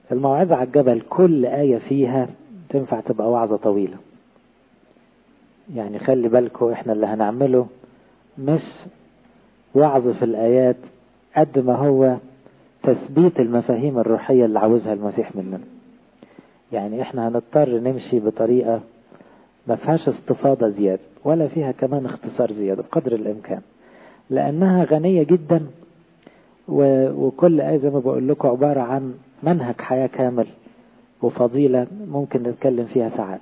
الموعظة على الجبل كل آية فيها تنفع تبقى وعظة طويلة يعني خلي بالكم احنا اللي هنعمله مش وعظ في الآيات قد ما هو تثبيت المفاهيم الروحية اللي عاوزها المسيح مننا يعني احنا هنضطر نمشي بطريقة ما فيهاش استفاضة زيادة ولا فيها كمان اختصار زيادة بقدر الإمكان لأنها غنية جدا وكل آية زي ما بقول لكم عبارة عن منهج حياة كامل وفضيلة ممكن نتكلم فيها ساعات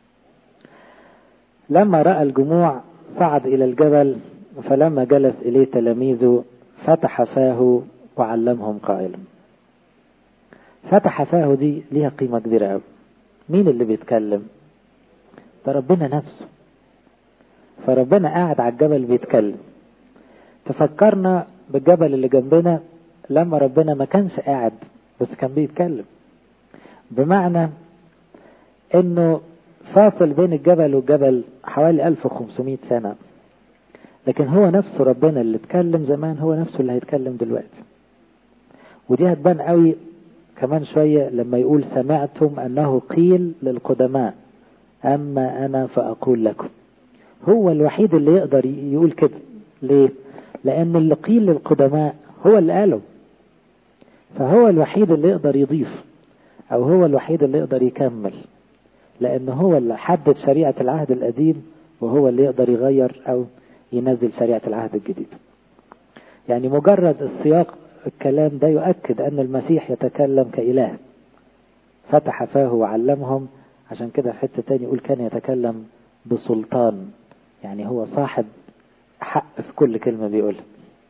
لما رأى الجموع صعد إلى الجبل فلما جلس إليه تلاميذه فتح فاه وعلمهم قائلا فتح فاه دي ليها قيمة كبيرة قوي مين اللي بيتكلم ده ربنا نفسه فربنا قاعد على الجبل بيتكلم تفكرنا بالجبل اللي جنبنا لما ربنا ما كانش قاعد بس كان بيتكلم بمعنى انه فاصل بين الجبل والجبل حوالي 1500 سنة لكن هو نفسه ربنا اللي اتكلم زمان هو نفسه اللي هيتكلم دلوقتي ودي هتبان قوي كمان شوية لما يقول سمعتم أنه قيل للقدماء أما أنا فأقول لكم هو الوحيد اللي يقدر يقول كده ليه؟ لأن اللي قيل للقدماء هو اللي قاله فهو الوحيد اللي يقدر يضيف أو هو الوحيد اللي يقدر يكمل لأن هو اللي حدد شريعة العهد القديم وهو اللي يقدر يغير أو ينزل شريعة العهد الجديد يعني مجرد السياق الكلام ده يؤكد أن المسيح يتكلم كإله فتح فاه وعلمهم عشان كده في حتة تاني يقول كان يتكلم بسلطان يعني هو صاحب حق في كل كلمة بيقولها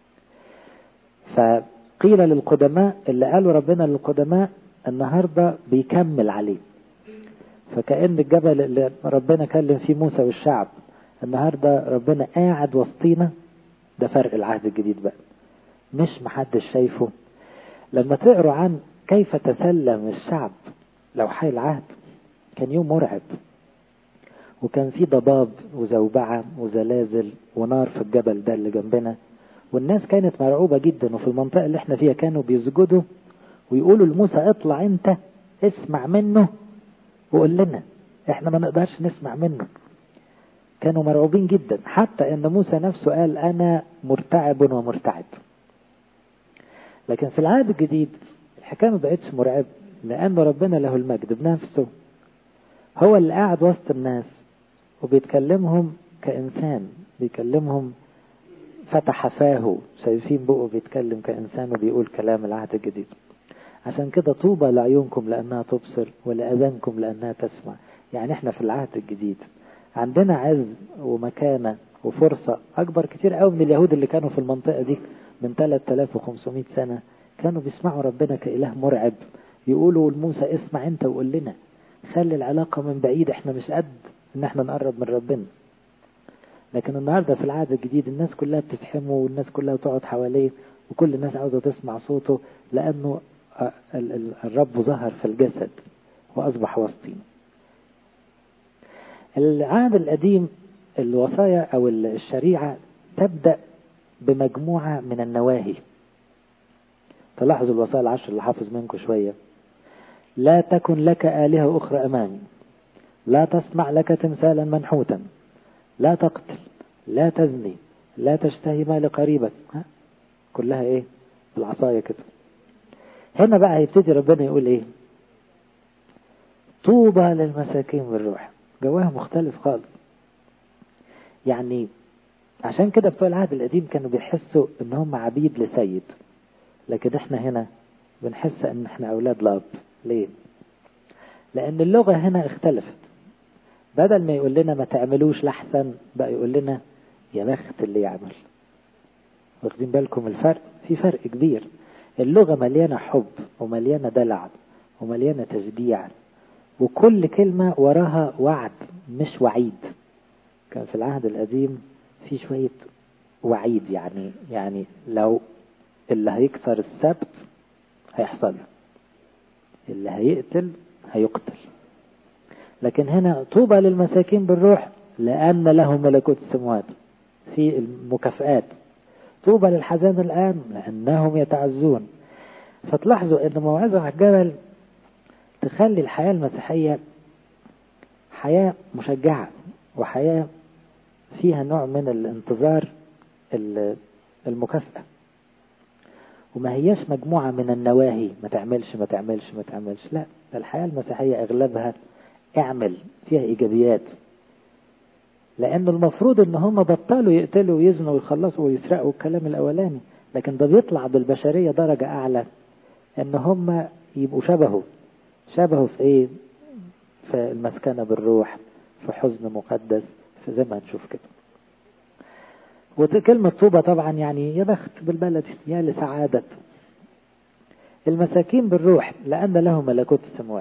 فقيل للقدماء اللي قالوا ربنا للقدماء النهاردة بيكمل عليه فكأن الجبل اللي ربنا كلم فيه موسى والشعب النهاردة ربنا قاعد وسطينا ده فرق العهد الجديد بقى مش محدش شايفه لما تقروا عن كيف تسلم الشعب لو حي العهد كان يوم مرعب وكان في ضباب وزوبعة وزلازل ونار في الجبل ده اللي جنبنا والناس كانت مرعوبة جدا وفي المنطقة اللي احنا فيها كانوا بيسجدوا ويقولوا لموسى اطلع انت اسمع منه وقول لنا احنا ما نقدرش نسمع منه كانوا مرعوبين جدا حتى ان موسى نفسه قال انا مرتعب ومرتعب لكن في العهد الجديد الحكايه ما بقتش مرعب لان ربنا له المجد بنفسه هو اللي قاعد وسط الناس وبيتكلمهم كإنسان بيكلمهم فتح فاه شايفين بقه بيتكلم كإنسان وبيقول كلام العهد الجديد عشان كده طوبى لعيونكم لأنها تبصر ولأذانكم لأنها تسمع يعني احنا في العهد الجديد عندنا عز ومكانة وفرصة أكبر كتير قوي من اليهود اللي كانوا في المنطقة دي من 3500 سنة كانوا بيسمعوا ربنا كإله مرعب يقولوا لموسى اسمع انت وقول لنا خلي العلاقة من بعيد احنا مش قد ان احنا نقرب من ربنا لكن النهاردة في العهد الجديد الناس كلها بتفهمه والناس كلها تقعد حواليه وكل الناس عاوزة تسمع صوته لأنه الرب ظهر في الجسد وأصبح وسطينا العهد القديم الوصايا أو الشريعة تبدأ بمجموعة من النواهي تلاحظوا الوصايا العشر اللي حافظ منكم شوية لا تكن لك آلهة أخرى أمامي لا تصنع لك تمثالا منحوتا لا تقتل لا تزني لا تشتهي مال قريبك ها؟ كلها ايه بالعصاية كده هنا بقى هيبتدي ربنا يقول ايه طوبى للمساكين بالروح جواها مختلف خالص يعني عشان كده بتوع العهد القديم كانوا بيحسوا ان هم عبيد لسيد لكن احنا هنا بنحس ان احنا اولاد لاب ليه لان اللغة هنا اختلفت بدل ما يقول لنا ما تعملوش لحسن بقى يقول لنا يا بخت اللي يعمل واخدين بالكم الفرق في فرق كبير اللغة مليانة حب ومليانة دلع ومليانة تشجيع وكل كلمة وراها وعد مش وعيد كان في العهد القديم في شوية وعيد يعني يعني لو اللي هيكسر السبت هيحصل له اللي هيقتل هيقتل لكن هنا طوبى للمساكين بالروح لأن لهم ملكوت السماوات في المكافآت طوبى للحزان الآن لأنهم يتعزون فتلاحظوا أن موعظة على الجبل تخلي الحياة المسيحية حياة مشجعة وحياة فيها نوع من الانتظار المكافأة وما هياش مجموعة من النواهي ما تعملش ما تعملش ما تعملش لا الحياة المسيحية أغلبها اعمل فيها إيجابيات لأن المفروض إن هم بطلوا يقتلوا ويزنوا ويخلصوا ويسرقوا الكلام الأولاني لكن ده بيطلع بالبشرية درجة أعلى إن هم يبقوا شبهه شبهه في إيه؟ في المسكنة بالروح في حزن مقدس في زي ما هنشوف كده وكلمة طوبة طبعا يعني يا بخت بالبلدي يا لسعادة المساكين بالروح لأن له ملكوت السماوات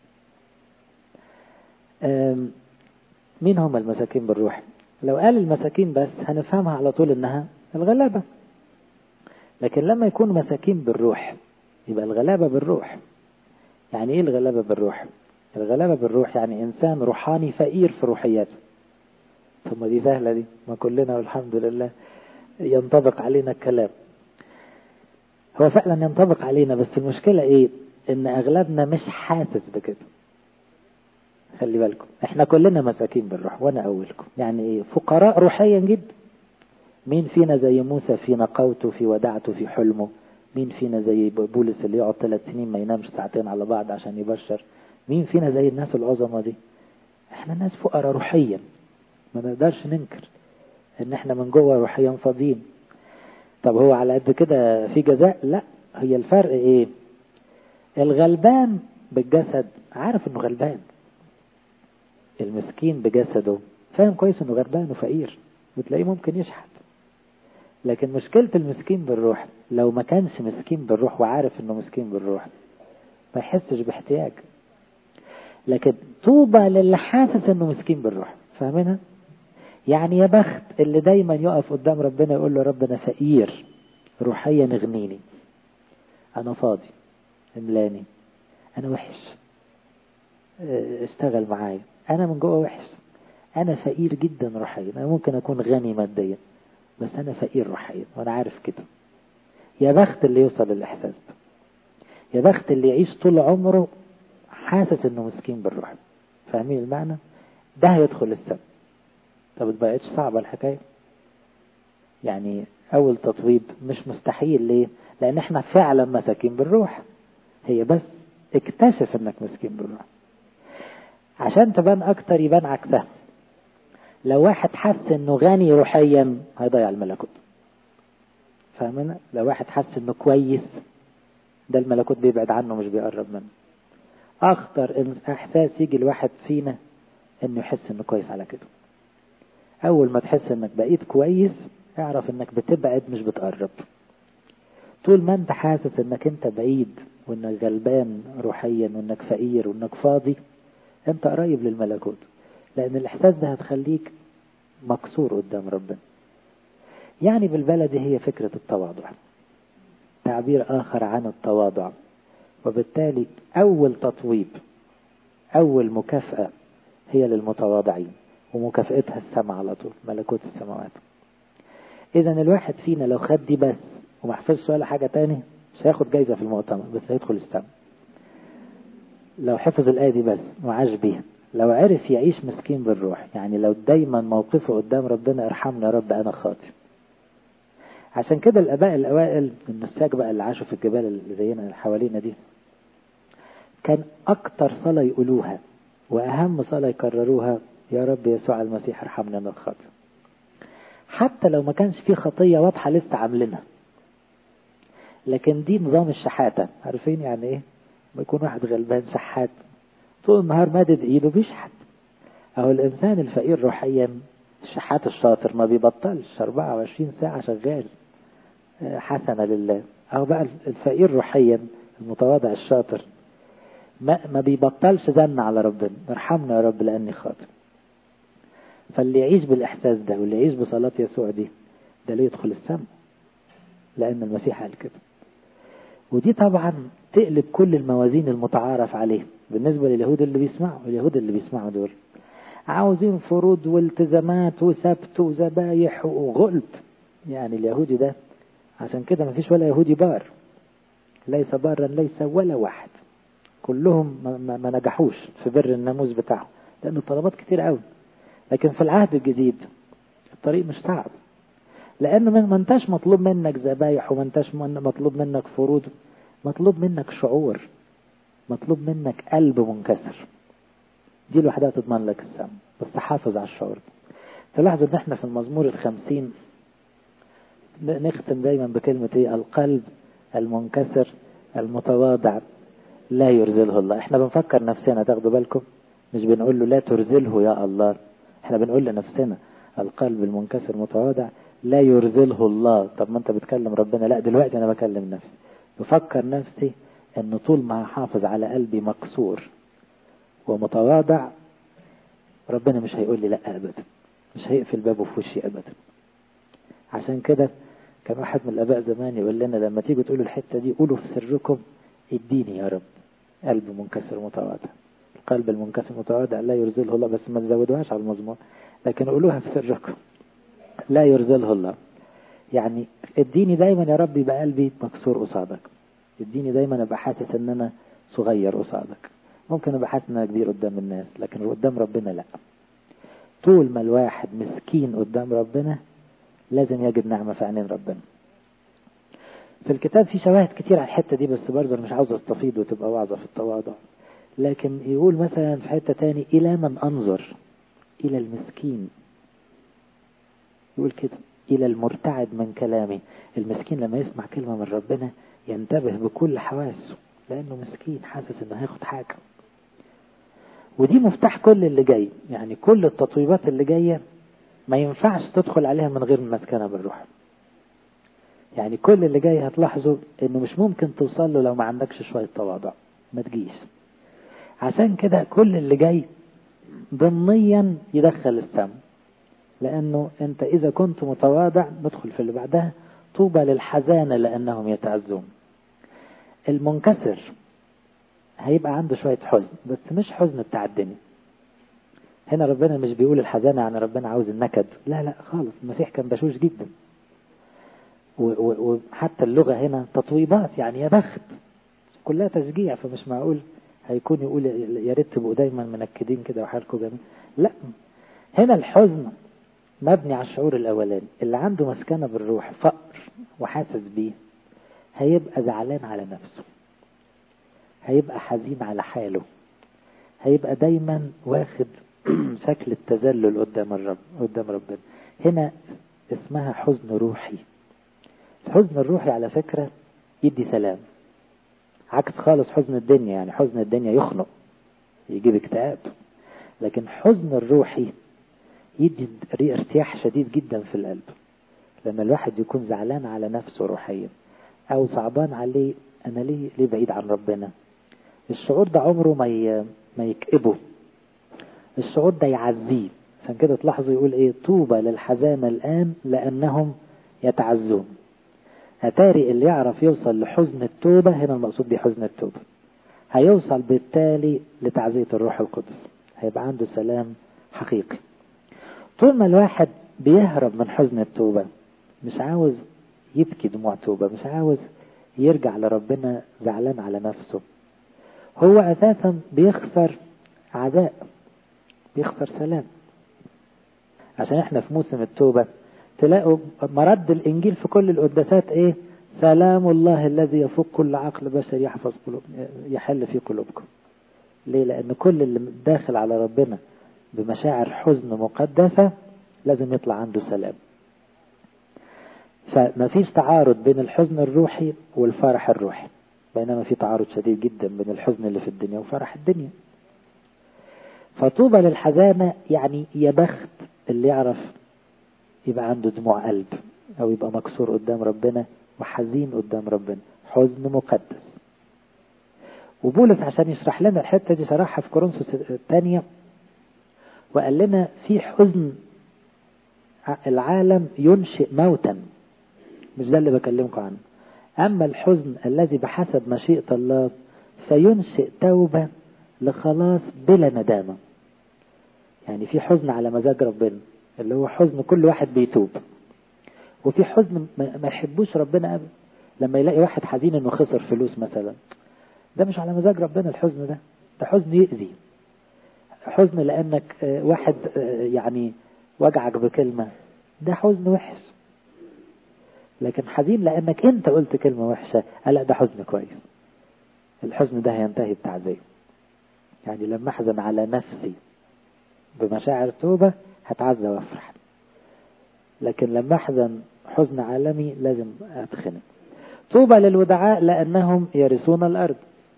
مين هم المساكين بالروح لو قال المساكين بس هنفهمها على طول انها الغلابة لكن لما يكون مساكين بالروح يبقى الغلابة بالروح يعني ايه الغلابة بالروح الغلابة بالروح يعني انسان روحاني فقير في روحياته ثم دي سهلة دي ما كلنا والحمد لله ينطبق علينا الكلام هو فعلا ينطبق علينا بس المشكلة ايه ان اغلبنا مش حاسس بكده خلي بالكم احنا كلنا مساكين بالروح وانا اولكم يعني ايه فقراء روحيا جدا مين فينا زي موسى في نقوته في ودعته في حلمه مين فينا زي بولس اللي يقعد ثلاث سنين ما ينامش ساعتين على بعض عشان يبشر مين فينا زي الناس العظمى دي احنا ناس فقراء روحيا ما نقدرش ننكر ان احنا من جوه روحيا فاضيين طب هو على قد كده في جزاء لا هي الفرق ايه الغلبان بالجسد عارف انه غلبان المسكين بجسده فاهم كويس انه غلبان وفقير وتلاقيه ممكن يشحت لكن مشكلة المسكين بالروح لو ما كانش مسكين بالروح وعارف انه مسكين بالروح ما يحسش باحتياج لكن طوبى للي حاسس انه مسكين بالروح فاهمينها يعني يا بخت اللي دايما يقف قدام ربنا يقول له ربنا فقير روحيا اغنيني انا فاضي املاني انا وحش اشتغل معايا انا من جوه وحش انا فقير جدا روحيا انا ممكن اكون غني ماديا بس انا فقير روحيا وانا عارف كده يا بخت اللي يوصل للاحساس ده يا بخت اللي يعيش طول عمره حاسس انه مسكين بالروح فاهمين المعنى ده هيدخل السم طب ما بقتش صعبه الحكايه يعني اول تطويب مش مستحيل ليه لان احنا فعلا مساكين بالروح هي بس اكتشف انك مسكين بالروح عشان تبان اكتر يبان عكسها لو واحد حس انه غني روحيا هيضيع الملكوت فاهمنا لو واحد حس انه كويس ده الملكوت بيبعد عنه مش بيقرب منه اخطر احساس يجي الواحد فينا انه يحس انه كويس على كده اول ما تحس انك بقيت كويس اعرف انك بتبعد مش بتقرب طول ما انت حاسس انك انت بعيد وانك غلبان روحيا وانك فقير وانك فاضي انت قريب للملكوت لان الاحساس ده هتخليك مكسور قدام ربنا يعني بالبلدي هي فكرة التواضع تعبير آخر عن التواضع وبالتالي أول تطويب أول مكافأة هي للمتواضعين ومكافئتها السماء على طول ملكوت السماوات إذا الواحد فينا لو خد دي بس وما حفظش ولا حاجة تاني مش هياخد جايزة في المؤتمر بس هيدخل السماء لو حفظ الآية دي بس وعاش بيها لو عرف يعيش مسكين بالروح يعني لو دايما موقفه قدام ربنا ارحمنا يا رب أنا خاطئ عشان كده الآباء الأوائل النساك بقى اللي عاشوا في الجبال اللي زينا اللي حوالينا دي كان أكتر صلاة يقولوها وأهم صلاة يكرروها يا رب يسوع المسيح ارحمنا أنا الخاطئ حتى لو ما كانش في خطية واضحة لسه عاملينها لكن دي نظام الشحاتة عارفين يعني ايه ما يكون واحد غلبان شحات طول النهار مادد ايده بيشحت اهو الانسان الفقير روحيا الشحات الشاطر ما بيبطلش 24 ساعة شغال حسنة لله اهو بقى الفقير روحيا المتواضع الشاطر ما, ما بيبطلش زن على ربنا ارحمنا يا رب لاني خاطئ فاللي يعيش بالاحساس ده واللي يعيش بصلاة يسوع دي ده اللي يدخل السماء لان المسيح قال كده ودي طبعا تقلب كل الموازين المتعارف عليه بالنسبة لليهود اللي بيسمعوا اليهود اللي بيسمعوا دول عاوزين فروض والتزامات وسبت وذبايح وغلب يعني اليهودي ده عشان كده مفيش ولا يهودي بار ليس بارا ليس ولا واحد كلهم ما, ما نجحوش في بر الناموس بتاعهم لأن الطلبات كتير قوي لكن في العهد الجديد الطريق مش صعب لأن ما انتش مطلوب منك ذبايح وما انتش مطلوب منك فروض مطلوب منك شعور مطلوب منك قلب منكسر دي لوحدها تضمن لك السم بس حافظ على الشعور تلاحظوا ان احنا في المزمور الخمسين نختم دايما بكلمة ايه القلب المنكسر المتواضع لا يرزله الله احنا بنفكر نفسنا تاخدوا بالكم مش بنقول له لا ترزله يا الله احنا بنقول لنفسنا القلب المنكسر متواضع لا يرزله الله طب ما انت بتكلم ربنا لا دلوقتي انا بكلم نفسي بفكر نفسي ان طول ما هحافظ على قلبي مكسور ومتواضع ربنا مش هيقول لي لا ابدا مش هيقفل بابه في وشي ابدا عشان كده كان واحد من الاباء زمان يقول لنا لما تيجوا تقولوا الحته دي قولوا في سركم اديني يا رب قلب منكسر متواضع القلب المنكسر متواضع لا يرزله الله بس ما تزودوهاش على المزمور لكن قولوها في سركم لا يرزله الله يعني اديني دايما يا رب يبقى قلبي مكسور قصادك اديني دايما ابقى حاسس ان انا صغير قصادك ممكن ابقى حاسس ان انا كبير قدام الناس لكن قدام ربنا لا طول ما الواحد مسكين قدام ربنا لازم يجد نعمة في عينين ربنا في الكتاب في شواهد كتير على الحتة دي بس برضه مش عاوز استفيض وتبقى وعظة في التواضع لكن يقول مثلا في حتة تاني إلى من أنظر إلى المسكين يقول كده إلى المرتعد من كلامي المسكين لما يسمع كلمة من ربنا ينتبه بكل حواسه لأنه مسكين حاسس إنه هياخد حاجة ودي مفتاح كل اللي جاي يعني كل التطويبات اللي جاية ما ينفعش تدخل عليها من غير مسكنة بالروح يعني كل اللي جاي هتلاحظوا انه مش ممكن توصل له لو ما عندكش شوية تواضع ما تجيش عشان كده كل اللي جاي ضمنيا يدخل السم لانه انت اذا كنت متواضع ندخل في اللي بعدها طوبى للحزانة لانهم يتعزون المنكسر هيبقى عنده شوية حزن بس مش حزن بتاع الدنيا هنا ربنا مش بيقول الحزانة يعني ربنا عاوز النكد لا لا خالص المسيح كان بشوش جدا وحتى اللغة هنا تطويبات يعني يا بخت كلها تشجيع فمش معقول هيكون يقول يا ريت تبقوا دايما منكدين كده وحالكم جميل لا هنا الحزن مبني على الشعور الاولاني اللي عنده مسكنه بالروح فقر وحاسس بيه هيبقى زعلان على نفسه هيبقى حزين على حاله هيبقى دايما واخد شكل التذلل قدام الرب قدام ربنا هنا اسمها حزن روحي الحزن الروحي على فكرة يدي سلام عكس خالص حزن الدنيا يعني حزن الدنيا يخنق يجيب اكتئاب لكن حزن الروحي يدي ارتياح شديد جدا في القلب لما الواحد يكون زعلان على نفسه روحيا او صعبان عليه انا ليه ليه بعيد عن ربنا الشعور ده عمره ما ما يكئبه الشعور ده يعزيه عشان كده تلاحظوا يقول ايه طوبى للحزانة الآن لأنهم يتعزون أتاري اللي يعرف يوصل لحزن التوبة هنا المقصود بحزن التوبة هيوصل بالتالي لتعزية الروح القدس هيبقى عنده سلام حقيقي طول ما الواحد بيهرب من حزن التوبة مش عاوز يبكي دموع توبة مش عاوز يرجع لربنا زعلان على نفسه هو أساسا بيخسر عزاء بيخسر سلام عشان احنا في موسم التوبة تلاقوا مرد الإنجيل في كل القداسات إيه سلام الله الذي يفوق كل عقل بشر يحفظ قلوب يحل في قلوبكم ليه لأن كل اللي داخل على ربنا بمشاعر حزن مقدسة لازم يطلع عنده سلام فما فيش تعارض بين الحزن الروحي والفرح الروحي بينما في تعارض شديد جدا بين الحزن اللي في الدنيا وفرح الدنيا فطوبى للحزانة يعني يا بخت اللي يعرف يبقى عنده دموع قلب او يبقى مكسور قدام ربنا وحزين قدام ربنا حزن مقدس وبولس عشان يشرح لنا الحتة دي شرحها في كورنثوس الثانية وقال لنا في حزن العالم ينشئ موتا مش ده اللي بكلمكم عنه أما الحزن الذي بحسب مشيئة الله فينشئ توبة لخلاص بلا ندامة يعني في حزن على مزاج ربنا اللي هو حزن كل واحد بيتوب وفي حزن ما يحبوش ربنا أبدا لما يلاقي واحد حزين انه خسر فلوس مثلا ده مش على مزاج ربنا الحزن ده ده حزن يأذي حزن لأنك واحد يعني وجعك بكلمة ده حزن وحش لكن حزين لأنك أنت قلت كلمة وحشة لا ده حزن كويس الحزن ده هينتهي بتعزية يعني لما أحزن على نفسي بمشاعر توبة هتعزى وافرح لكن لما أحزن حزن عالمي لازم أتخنق طوبى للودعاء لأنهم يرثون الأرض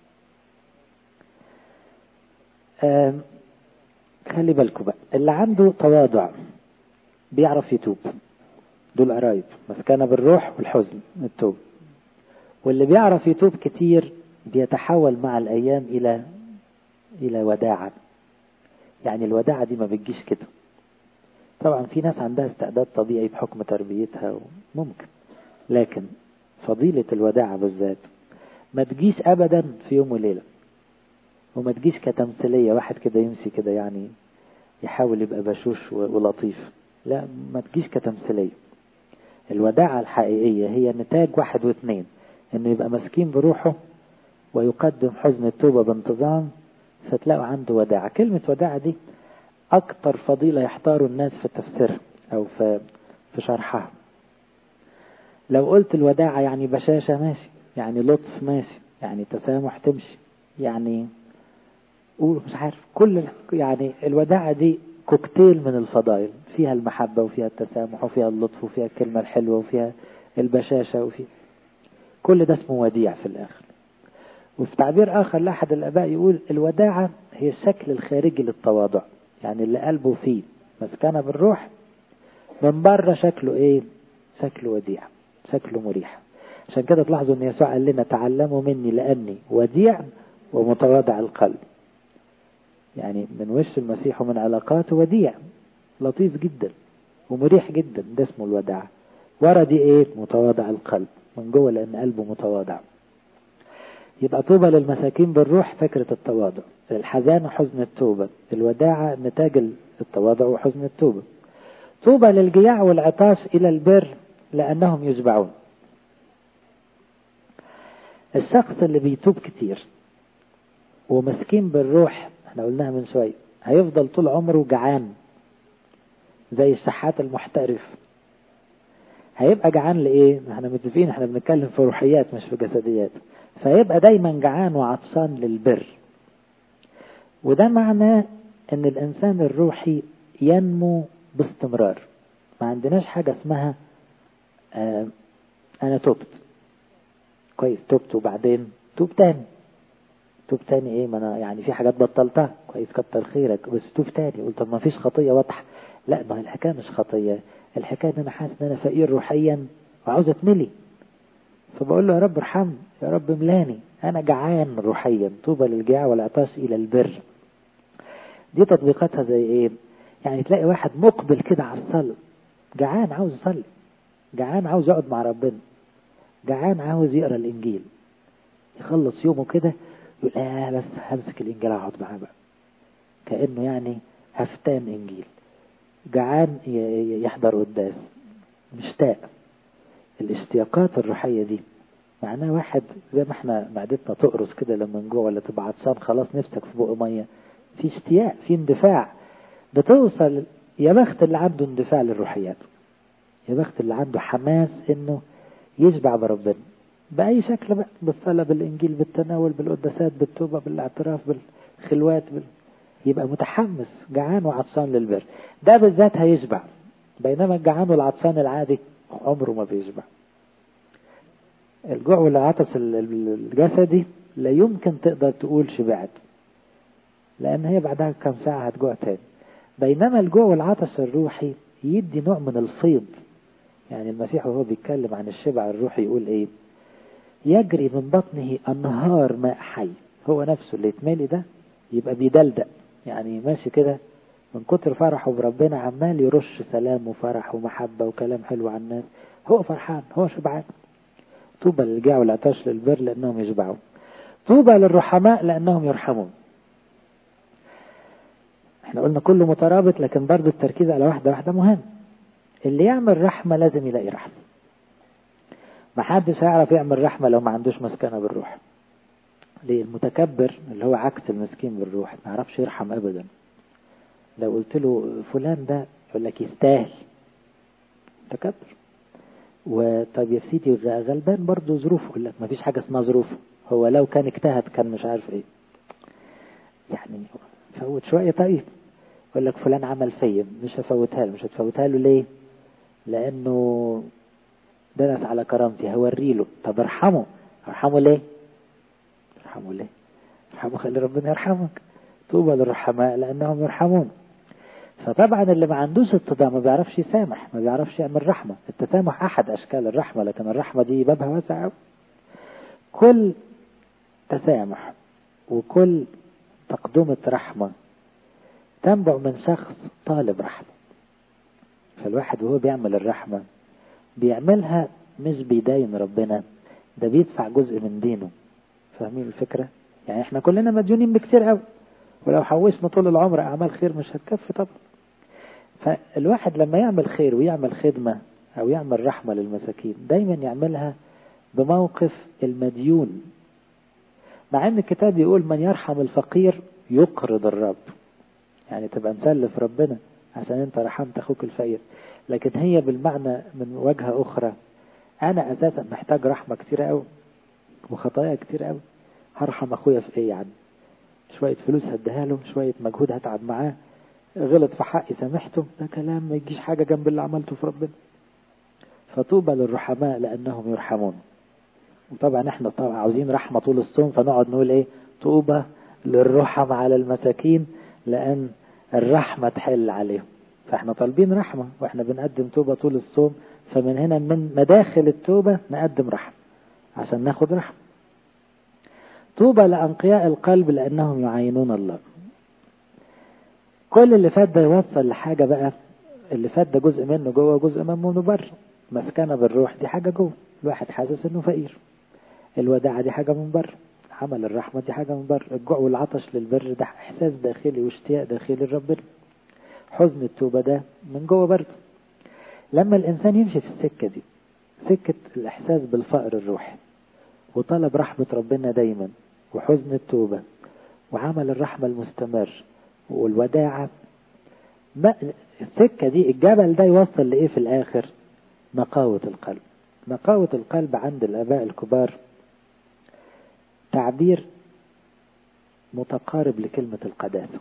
خلي بالكم بقى اللي عنده تواضع بيعرف يتوب دول قرايب مسكنة بالروح والحزن التوب واللي بيعرف يتوب كتير بيتحول مع الأيام إلى إلى وداعة يعني الوداعة دي ما بتجيش كده طبعا في ناس عندها استعداد طبيعي بحكم تربيتها ممكن لكن فضيلة الوداعة بالذات ما تجيش أبدا في يوم وليلة وما تجيش كتمثيلية واحد كده يمشي كده يعني يحاول يبقى بشوش ولطيف لا ما تجيش كتمثيلية الوداعة الحقيقية هي نتاج واحد واثنين انه يبقى مسكين بروحه ويقدم حزن التوبة بانتظام فتلاقوا عنده وداعة كلمة وداعة دي أكتر فضيلة يحتار الناس في تفسيرها أو في في شرحها لو قلت الوداعة يعني بشاشة ماشي يعني لطف ماشي يعني تسامح تمشي يعني قول مش عارف كل يعني الوداعة دي كوكتيل من الفضائل فيها المحبة وفيها التسامح وفيها اللطف وفيها الكلمة الحلوة وفيها البشاشة وفيها كل ده اسمه وديع في الآخر وفي تعبير آخر لأحد الآباء يقول الوداعة هي الشكل الخارجي للتواضع يعني اللي قلبه فيه مسكنة بالروح من بره شكله ايه شكله وديع شكله مريح عشان كده تلاحظوا ان يسوع قال لنا تعلموا مني لاني وديع ومتواضع القلب يعني من وش المسيح ومن علاقاته وديع لطيف جدا ومريح جدا ده اسمه الوداع ورا دي ايه متواضع القلب من جوه لان قلبه متواضع يبقى طوبى للمساكين بالروح فكرة التواضع الحزان وحزن التوبة الوداعة نتاج التواضع وحزن التوبة طوبى للجياع والعطاش إلى البر لأنهم يشبعون الشخص اللي بيتوب كتير ومسكين بالروح احنا قلناها من شوية هيفضل طول عمره جعان زي الشحات المحترف هيبقى جعان لإيه؟ احنا متفقين احنا بنتكلم في روحيات مش في جسديات فيبقى دايما جعان وعطشان للبر وده معناه ان الانسان الروحي ينمو باستمرار ما عندناش حاجة اسمها آه انا تبت كويس تبت وبعدين توب تاني توب تاني ايه ما انا يعني في حاجات بطلتها كويس كتر خيرك بس توب تاني قلت طب ما فيش خطية واضحة لا ما الحكاية مش خطية الحكاية ان انا حاسس ان انا فقير روحيا وعاوز اتملي فبقول له يا رب ارحمني يا رب ملاني انا جعان روحيا طوبى للجاع والعطاش الى البر دي تطبيقاتها زي ايه يعني تلاقي واحد مقبل كده على الصلاة جعان عاوز يصلي جعان عاوز يقعد مع ربنا جعان عاوز يقرا الانجيل يخلص يومه كده يقول اه بس همسك الانجيل اقعد معاه بقى كانه يعني هفتان انجيل جعان يحضر قداس مشتاق الاشتياقات الروحية دي معناه واحد زي ما احنا معدتنا تقرص كده لما من جوه ولا تبقى عطشان خلاص نفسك في بق ميه في اشتياق في اندفاع بتوصل يا بخت اللي عنده اندفاع للروحيات يا بخت اللي عنده حماس انه يشبع بربنا بأي شكل بقى بالصلاة بالإنجيل بالتناول بالقداسات بالتوبة بالاعتراف بالخلوات بال... يبقى متحمس جعان وعطشان للبر ده بالذات هيشبع بينما الجعان والعطشان العادي عمره ما بيشبع الجوع والعطش الجسدي لا يمكن تقدر تقول شبعت لأن هي بعدها كم ساعة هتجوع تاني بينما الجوع والعطش الروحي يدي نوع من الفيض يعني المسيح وهو بيتكلم عن الشبع الروحي يقول ايه يجري من بطنه أنهار ماء حي هو نفسه اللي يتملي ده يبقى بيدلدق يعني ماشي كده من كتر فرحه بربنا عمال يرش سلام وفرح ومحبة وكلام حلو عن الناس هو فرحان هو شبعان طوبى للجاع والعطاش للبر لأنهم يشبعون طوبى للرحماء لأنهم يرحمون احنا قلنا كله مترابط لكن برضو التركيز على واحدة واحدة مهم اللي يعمل رحمة لازم يلاقي رحمة محدش هيعرف يعمل رحمة لو ما عندوش مسكنة بالروح ليه المتكبر اللي هو عكس المسكين بالروح ما يعرفش يرحم ابدا لو قلت له فلان ده يقول لك يستاهل تكبر وطب يا سيدي غلبان برضه ظروفه يقول لك ما فيش حاجه اسمها ظروفه هو لو كان اجتهد كان مش عارف ايه يعني فوت شويه طيب يقول لك فلان عمل فيا مش هفوتها له مش هتفوتها له ليه لانه دنس على كرامتي هوري له طب ارحمه ارحمه ليه ارحمه ليه ارحمه خلي ربنا يرحمك طوبى للرحماء لانهم يرحمون فطبعا اللي ما عندوش اتضاع ما بيعرفش يسامح ما بيعرفش يعمل رحمة التسامح أحد أشكال الرحمة لكن الرحمة دي بابها واسع كل تسامح وكل تقدمة رحمة تنبع من شخص طالب رحمة فالواحد وهو بيعمل الرحمة بيعملها مش بيداين ربنا ده بيدفع جزء من دينه فاهمين الفكرة يعني احنا كلنا مديونين بكتير قوي ولو حوشنا طول العمر أعمال خير مش هتكفي طبعا فالواحد لما يعمل خير ويعمل خدمة أو يعمل رحمة للمساكين دايما يعملها بموقف المديون مع أن الكتاب يقول من يرحم الفقير يقرض الرب يعني تبقى مسلف ربنا عشان انت رحمت اخوك الفقير لكن هي بالمعنى من وجهة اخرى انا اساسا محتاج رحمة كتير قوي وخطايا كتير قوي هرحم اخويا في ايه يعني شوية فلوس هديها له شوية مجهود هتعب معاه غلط في حقي سامحته ده كلام ما يجيش حاجة جنب اللي عملته في ربنا فطوبى للرحماء لأنهم يرحمون وطبعا احنا طبعا عاوزين رحمة طول الصوم فنقعد نقول ايه طوبى للرحم على المساكين لأن الرحمة تحل عليهم فاحنا طالبين رحمة واحنا بنقدم توبة طول الصوم فمن هنا من مداخل التوبة نقدم رحمة عشان ناخد رحمة طوبى لأنقياء القلب لأنهم يعينون الله كل اللي فات ده يوصل لحاجة بقى اللي فات ده جزء منه جوه جزء منه بره مسكنة بالروح دي حاجة جوه الواحد حاسس انه فقير الوداعة دي حاجة من بره عمل الرحمة دي حاجة من بره الجوع والعطش للبر ده احساس داخلي واشتياق داخلي لربنا حزن التوبة ده من جوه برضه لما الانسان يمشي في السكة دي سكة الاحساس بالفقر الروحي وطلب رحمة ربنا دايما وحزن التوبة وعمل الرحمة المستمر والوداعة ما السكة دي الجبل ده يوصل لإيه في الآخر نقاوة القلب نقاوة القلب عند الآباء الكبار تعبير متقارب لكلمة القداسة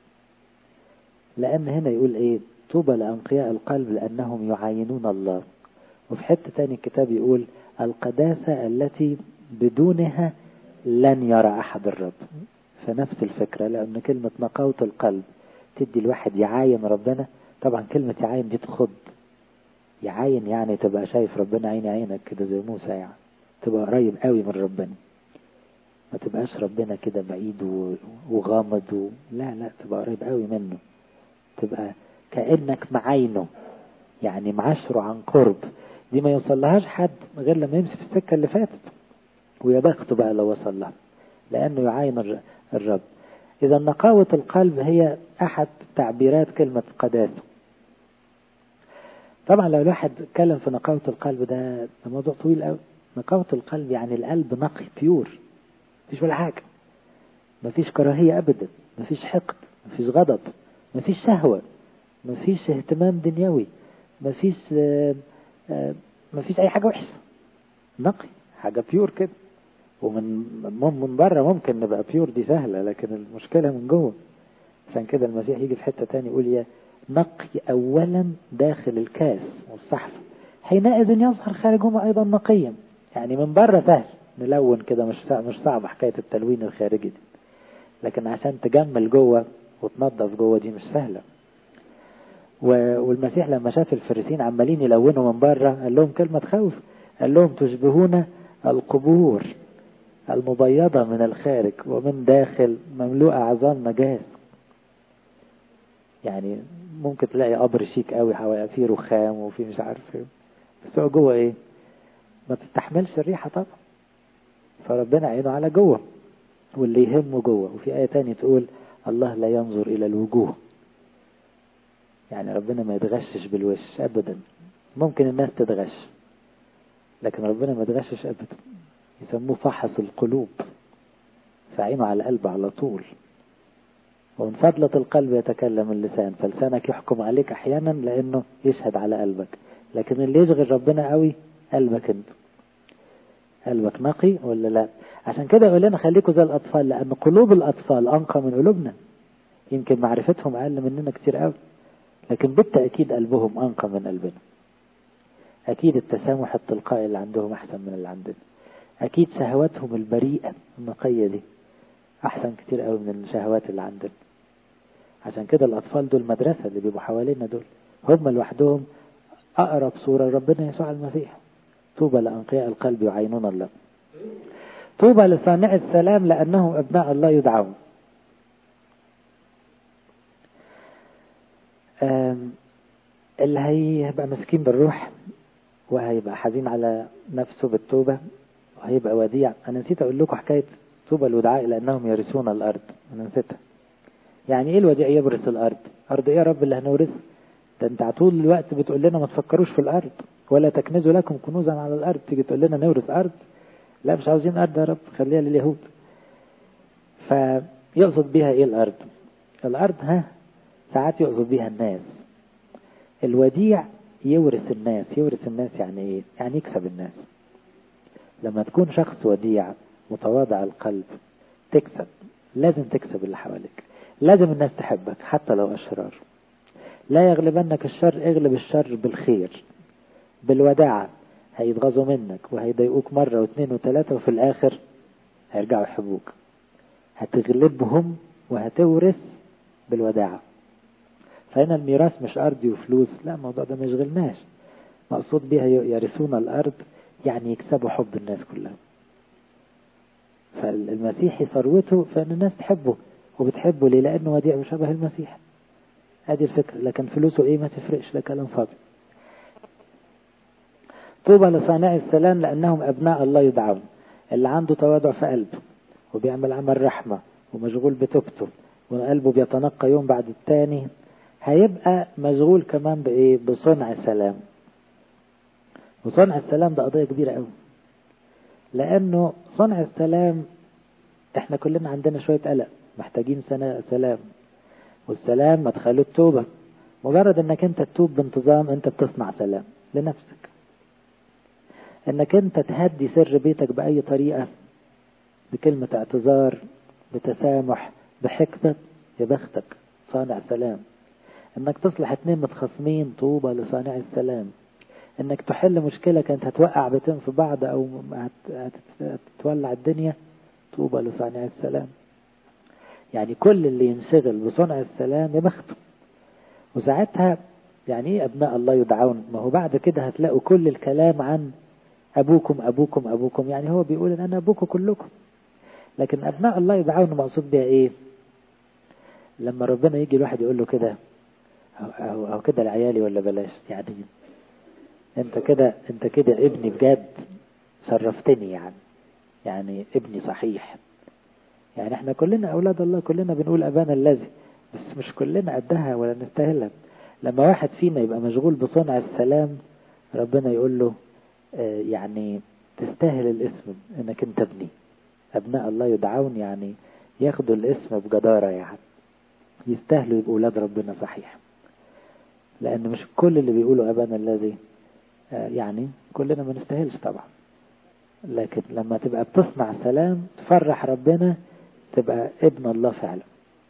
لأن هنا يقول إيه طوبى لأنقياء القلب لأنهم يعاينون الله وفي حتة تاني الكتاب يقول القداسة التي بدونها لن يرى أحد الرب فنفس الفكرة لأن كلمة نقاوة القلب تدي الواحد يعاين ربنا طبعا كلمة يعاين دي تخض يعاين يعني تبقى شايف ربنا عيني عينك كده زي موسى يعني تبقى قريب قوي من ربنا ما تبقاش ربنا كده بعيد وغامض و... لا لا تبقى قريب قوي منه تبقى كأنك معاينه يعني معاشره عن قرب دي ما يوصلهاش حد غير لما يمشي في السكة اللي فاتت ويا بخته بقى لو وصل لها لأنه يعاين الرب إذا نقاوة القلب هي أحد تعبيرات كلمة قداسة طبعا لو الواحد اتكلم في نقاوة القلب ده ده موضوع طويل قوي نقاوة القلب يعني القلب نقي بيور مفيش ولا حاجة مفيش كراهية أبدا مفيش حقد مفيش غضب مفيش شهوة مفيش اهتمام دنيوي مفيش آآ آآ مفيش أي حاجة وحشة نقي حاجة بيور كده ومن من بره ممكن نبقى بيور دي سهلة لكن المشكلة من جوه عشان كده المسيح يجي في حتة تاني يقول يا نقي أولا داخل الكاس والصحفة حينئذ يظهر خارجهما أيضا نقيا يعني من بره سهل نلون كده مش مش صعب حكاية التلوين الخارجي دي لكن عشان تجمل جوه وتنظف جوه دي مش سهلة والمسيح لما شاف الفريسين عمالين يلونوا من بره قال لهم كلمة تخوف قال لهم تشبهون القبور المبيضة من الخارج ومن داخل مملوءة عظام نجاس يعني ممكن تلاقي قبر شيك قوي حوالي فيه رخام وفيه مش عارف ايه بس هو جوه ايه ما تستحملش الريحة طبعا فربنا عينه على جوه واللي يهمه جوه وفي آية تانية تقول الله لا ينظر إلى الوجوه يعني ربنا ما يتغشش بالوش أبدا ممكن الناس تتغش لكن ربنا ما يتغشش أبدا يسموه فحص القلوب فعينه على القلب على طول ومن فضلة القلب يتكلم اللسان فلسانك يحكم عليك أحيانا لأنه يشهد على قلبك لكن اللي يشغل ربنا قوي قلبك انت قلبك نقي ولا لا عشان كده يقول لنا خليكم زي الأطفال لأن قلوب الأطفال أنقى من قلوبنا يمكن معرفتهم أقل مننا كتير قوي لكن بالتأكيد قلبهم أنقى من قلبنا أكيد التسامح التلقائي اللي عندهم أحسن من اللي عندنا أكيد شهواتهم البريئة النقية دي أحسن كتير قوي من الشهوات اللي عندنا عشان كده الأطفال دول مدرسة اللي بيبقوا حوالينا دول هم لوحدهم أقرب صورة ربنا يسوع المسيح طوبى لأنقياء القلب يعينون الله طوبى لصانع السلام لأنهم أبناء الله يدعون اللي هيبقى مسكين بالروح وهيبقى حزين على نفسه بالتوبة وهيبقى وديع أنا نسيت أقول لكم حكاية طوبى الودعاء لأنهم يرثون الأرض أنا نسيتها يعني إيه الوديع يورث الأرض أرض إيه يا رب اللي هنورثها ده أنت طول الوقت بتقول لنا ما تفكروش في الأرض ولا تكنزوا لكم كنوزا على الأرض تيجي تقول لنا نورث أرض لا مش عاوزين أرض يا رب خليها لليهود فيقصد بيها إيه الأرض الأرض ها ساعات يقصد بيها الناس الوديع يورث الناس يورث الناس يعني ايه يعني يكسب الناس لما تكون شخص وديع متواضع القلب تكسب لازم تكسب اللي حواليك لازم الناس تحبك حتى لو أشرار لا يغلبنك الشر اغلب الشر بالخير بالوداعة هيتغاظوا منك وهيضايقوك مرة واثنين وثلاثة وفي الآخر هيرجعوا يحبوك هتغلبهم وهتورث بالوداعة فهنا الميراث مش أرضي وفلوس لا الموضوع ده ما يشغلناش مقصود بيها يرثون الأرض يعني يكسبوا حب الناس كلها فالمسيحي ثروته فإن الناس تحبه وبتحبه ليه لأنه وديع وشبه المسيح هذه الفكرة لكن فلوسه إيه ما تفرقش ده كلام فاضي طوبى لصانع السلام لأنهم أبناء الله يدعون اللي عنده تواضع في قلبه وبيعمل عمل رحمة ومشغول بتوبته وقلبه بيتنقى يوم بعد التاني هيبقى مشغول كمان بإيه بصنع السلام وصنع السلام ده قضية كبيرة قوي لأنه صنع السلام احنا كلنا عندنا شوية قلق محتاجين سنة سلام والسلام مدخله التوبة مجرد انك انت تتوب بانتظام انت بتصنع سلام لنفسك انك انت تهدي سر بيتك بأي طريقة بكلمة اعتذار بتسامح بحكمة يا بختك صانع سلام انك تصلح اتنين متخاصمين طوبى لصانع السلام انك تحل مشكلة كانت هتوقع بيتين في بعض او هتولع الدنيا طوبى لصانع السلام يعني كل اللي ينشغل بصنع السلام يا بخته وساعتها يعني ايه ابناء الله يدعون ما هو بعد كده هتلاقوا كل الكلام عن ابوكم ابوكم ابوكم يعني هو بيقول ان انا ابوكم كلكم لكن ابناء الله يدعون مقصود بيها ايه لما ربنا يجي الواحد يقول له كده أو, أو كده لعيالي ولا بلاش يعني انت كده انت كده ابني بجد شرفتني يعني يعني ابني صحيح يعني احنا كلنا اولاد الله كلنا بنقول ابانا الذي بس مش كلنا قدها ولا نستاهلها لما واحد فينا يبقى مشغول بصنع السلام ربنا يقول له اه يعني تستاهل الاسم انك انت ابني ابناء الله يدعون يعني ياخدوا الاسم بجدارة يعني يستاهلوا يبقوا اولاد ربنا صحيح لان مش كل اللي بيقولوا ابانا الذي اه يعني كلنا ما نستاهلش طبعا لكن لما تبقى بتصنع سلام تفرح ربنا تبقى ابن الله فعلا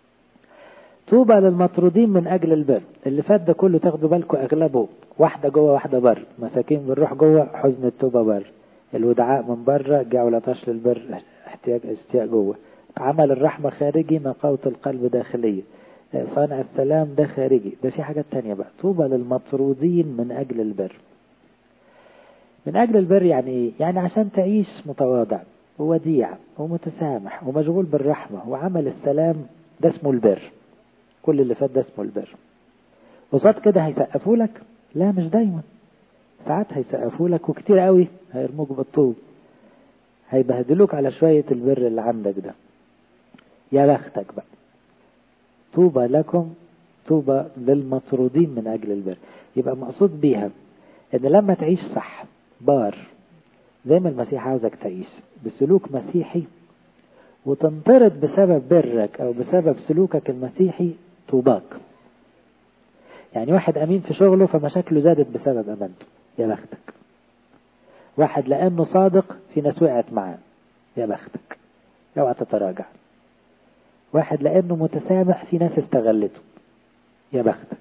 طوبى للمطرودين من اجل البر اللي فات ده كله تاخدوا بالكم اغلبه واحده جوه واحده بر مساكين بنروح جوه حزن التوبه بر الودعاء من بره جعل طش للبر احتياج اشتياق جوه عمل الرحمه خارجي نقاوة القلب داخليه صانع السلام ده خارجي ده في حاجات تانية بقى طوبى للمطرودين من اجل البر من أجل البر يعني إيه؟ يعني عشان تعيش متواضع ووديع ومتسامح ومشغول بالرحمة وعمل السلام ده اسمه البر كل اللي فات ده اسمه البر قصاد كده هيسقفوا لك لا مش دايما ساعات هيسقفوا لك وكتير قوي هيرموك بالطوب هيبهدلوك على شوية البر اللي عندك ده يا بختك بقى طوبى لكم طوبى للمطرودين من أجل البر يبقى مقصود بيها ان لما تعيش صح بار زي ما المسيح عاوزك تعيش بسلوك مسيحي وتنطرد بسبب برك أو بسبب سلوكك المسيحي طوباك يعني واحد أمين في شغله فمشاكله زادت بسبب أمانته يا بختك واحد لأنه صادق في ناس وقعت معاه يا بختك اوعى تتراجع واحد لأنه متسامح في ناس استغلته يا بختك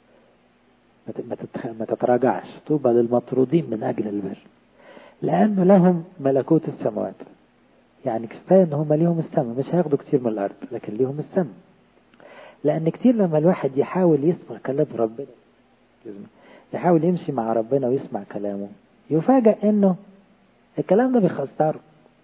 ما تتراجعش طوبى للمطرودين من أجل البر لأنه لهم ملكوت السماوات يعني كفاية ان هم ليهم السماء مش هياخدوا كتير من الارض لكن ليهم السماء لان كتير لما الواحد يحاول يسمع كلام ربنا يحاول يمشي مع ربنا ويسمع كلامه يفاجأ انه الكلام ده بيخسره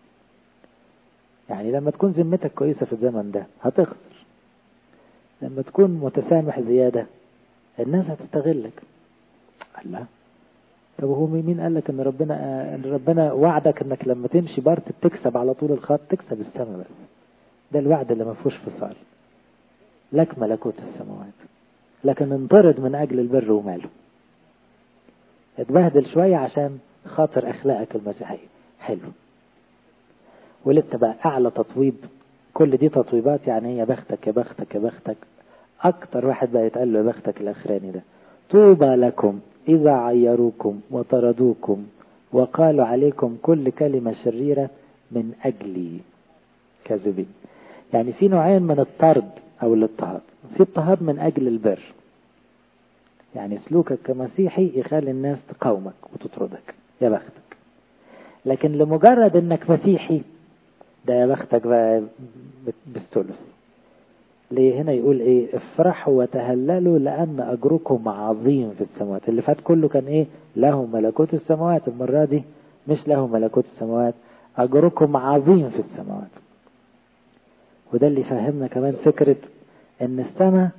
يعني لما تكون ذمتك كويسة في الزمن ده هتخسر لما تكون متسامح زيادة الناس هتستغلك الله طب هو مين قال لك ان ربنا ان ربنا وعدك انك لما تمشي بارت تكسب على طول الخط تكسب السماء بس ده الوعد اللي ما فيهوش فصال لك ملكوت السماوات لكن انطرد من اجل البر وماله اتبهدل شوية عشان خاطر اخلاقك المسيحية حلو ولسه بقى اعلى تطويب كل دي تطويبات يعني يا بختك يا بختك يا بختك اكتر واحد بقى يتقال له يا بختك الاخراني ده طوبى لكم إذا عيروكم وطردوكم وقالوا عليكم كل كلمة شريرة من أجلي كاذبين يعني في نوعين من الطرد أو الاضطهاد في اضطهاد من أجل البر يعني سلوكك كمسيحي يخلي الناس تقاومك وتطردك يا بختك لكن لمجرد انك مسيحي ده يا بختك بقى بالثلث ليه هنا يقول ايه افرحوا وتهللوا لان اجركم عظيم في السماوات اللي فات كله كان ايه له ملكوت السماوات المرة دي مش له ملكوت السماوات اجركم عظيم في السماوات وده اللي فهمنا كمان فكرة ان السماء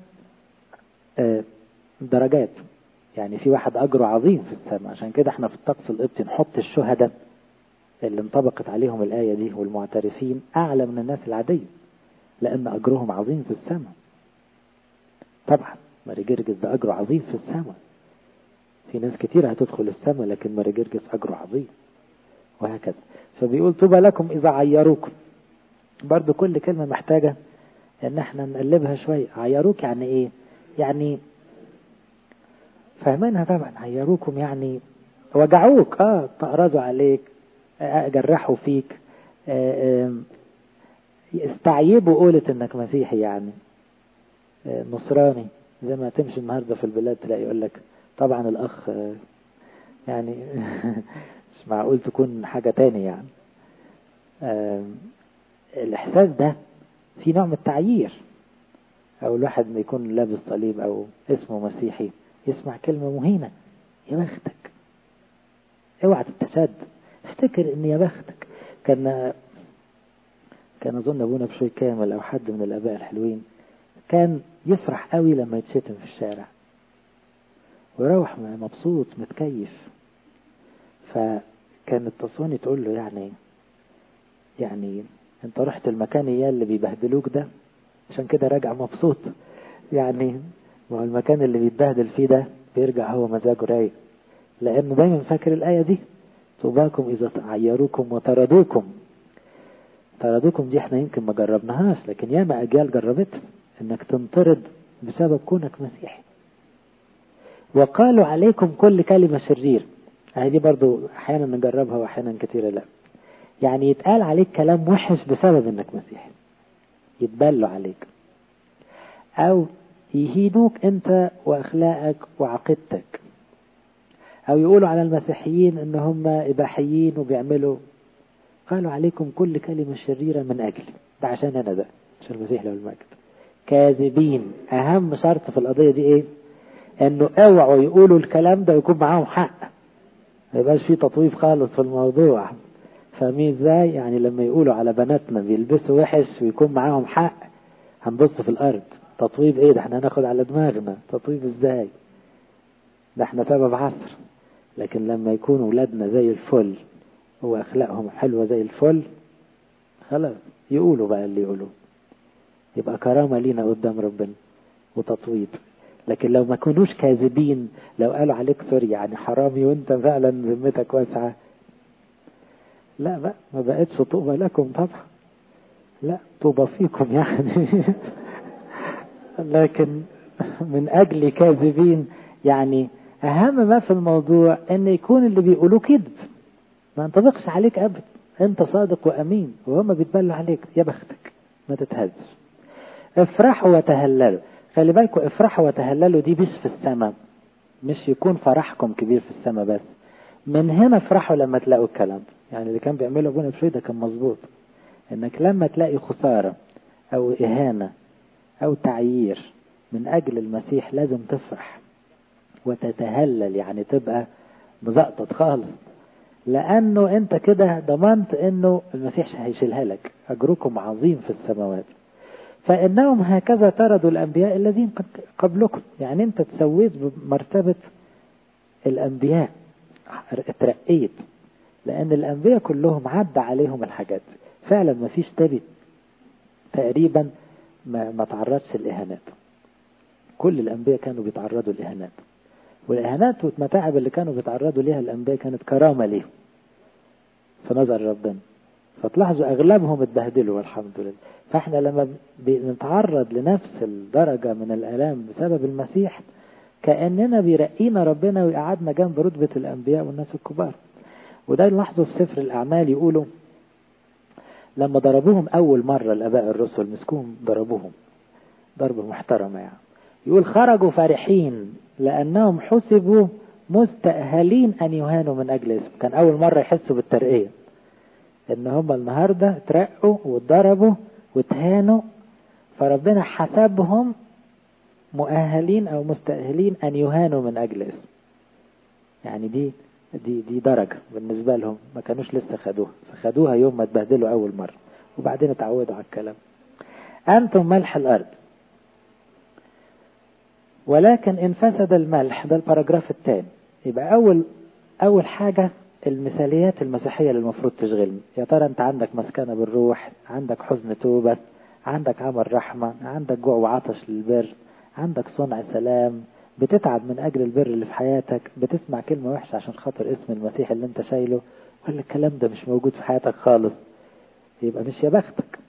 درجات يعني في واحد اجره عظيم في السماء عشان كده احنا في الطقس القبطي نحط الشهداء اللي انطبقت عليهم الآية دي والمعترفين أعلى من الناس العادية لأن أجرهم عظيم في السماء طبعا ماري جرجس ده أجره عظيم في السماء في ناس كتير هتدخل السماء لكن ماري جرجس أجره عظيم وهكذا فبيقول طوبى لكم إذا عيروكم برضو كل كلمة محتاجة ان احنا نقلبها شوية عيروك يعني ايه يعني فاهمينها طبعا عيروكم يعني وجعوك اه طقرزوا عليك جرحوا فيك استعيبوا قولة انك مسيحي يعني نصراني زي ما تمشي النهارده في البلاد تلاقي يقول لك طبعا الاخ يعني مش معقول تكون حاجة تاني يعني الاحساس ده في نوع من التعيير او الواحد ما يكون لابس صليب او اسمه مسيحي يسمع كلمة مهينة يا بختك اوعى تتشد افتكر ان يا بختك كان كان اظن ابونا بشوي كامل او حد من الاباء الحلوين كان يفرح قوي لما يتشتم في الشارع ويروح مبسوط متكيف فكان التصوني تقول له يعني يعني انت رحت المكان اياه اللي بيبهدلوك ده عشان كده راجع مبسوط يعني ما هو المكان اللي بيتبهدل فيه ده بيرجع هو مزاجه رايق لانه دايما فاكر الايه دي طوباكم اذا عيروكم وطردوكم طردوكم دي احنا يمكن ما جربناهاش لكن ياما اجيال جربتها انك تنطرد بسبب كونك مسيحي وقالوا عليكم كل كلمة شرير هذه دي برضو احيانا نجربها واحيانا كثيرا لا يعني يتقال عليك كلام وحش بسبب انك مسيحي يتبلوا عليك او يهينوك انت واخلاقك وعقيدتك او يقولوا على المسيحيين ان هم اباحيين وبيعملوا قالوا عليكم كل كلمة شريرة من اجلي ده عشان انا ده عشان المسيح له المجد كاذبين اهم شرط في القضية دي ايه انه اوعوا يقولوا الكلام ده ويكون معاهم حق ما يبقاش فيه تطويف خالص في الموضوع فاهمين ازاي يعني لما يقولوا على بناتنا بيلبسوا وحش ويكون معاهم حق هنبص في الارض تطويب ايه ده احنا هناخد على دماغنا تطويب ازاي ده احنا سبب عصر لكن لما يكونوا ولادنا زي الفل واخلاقهم حلوة زي الفل خلاص يقولوا بقى اللي يقولوا يبقى كرامة لينا قدام ربنا وتطويب لكن لو ما كانوش كاذبين لو قالوا عليك سوري يعني حرامي وانت فعلا ذمتك واسعة لا بقى ما بقتش طوبة لكم طبعا لا طوبى فيكم يعني لكن من أجل كاذبين يعني أهم ما في الموضوع أن يكون اللي بيقولوه كذب ما ينطبقش عليك أبدا أنت صادق وأمين وهم بيتبلوا عليك يا بختك ما تتهزش افرحوا وتهللوا خلي بالكم افرحوا وتهللوا دي مش في السماء مش يكون فرحكم كبير في السماء بس من هنا افرحوا لما تلاقوا الكلام يعني اللي كان بيعمله ابونا فريدة كان مظبوط انك لما تلاقي خسارة او اهانة او تعيير من اجل المسيح لازم تفرح وتتهلل يعني تبقى مزقطط خالص لانه انت كده ضمنت انه المسيح هيشيلها لك اجركم عظيم في السماوات فانهم هكذا طردوا الانبياء الذين قبلكم يعني انت تسويت بمرتبة الانبياء اترقيت لان الانبياء كلهم عدى عليهم الحاجات فعلا ما فيش تبي تقريبا ما, ما تعرضش الاهانات كل الانبياء كانوا بيتعرضوا لاهانات والاهانات والمتاعب اللي كانوا بيتعرضوا ليها الانبياء كانت كرامه ليهم في نظر ربنا فتلاحظوا اغلبهم اتبهدلوا والحمد لله فاحنا لما بنتعرض لنفس الدرجة من الالام بسبب المسيح كأننا بيرقينا ربنا ويقعدنا جنب رتبة الانبياء والناس الكبار وده نلاحظه في سفر الاعمال يقولوا لما ضربوهم اول مرة الاباء الرسل مسكوهم ضربوهم ضربة محترمة يعني يقول خرجوا فرحين لانهم حسبوا مستأهلين ان يهانوا من اجل اسم كان اول مرة يحسوا بالترقية ان هم النهاردة اترقوا واتضربوا واتهانوا فربنا حسبهم مؤهلين او مستأهلين ان يهانوا من اجل اسم يعني دي دي دي درجة بالنسبة لهم ما كانوش لسه خدوها فخدوها يوم ما اتبهدلوا اول مرة وبعدين اتعودوا على الكلام انتم ملح الارض ولكن ان فسد الملح ده الباراجراف الثاني يبقى اول اول حاجة المثاليات المسيحية اللي المفروض تشغلني يا ترى انت عندك مسكنة بالروح عندك حزن توبة عندك عمل رحمة عندك جوع وعطش للبر عندك صنع سلام بتتعب من اجل البر اللي في حياتك بتسمع كلمة وحشة عشان خاطر اسم المسيح اللي انت شايله ولا الكلام ده مش موجود في حياتك خالص يبقى مش يا بختك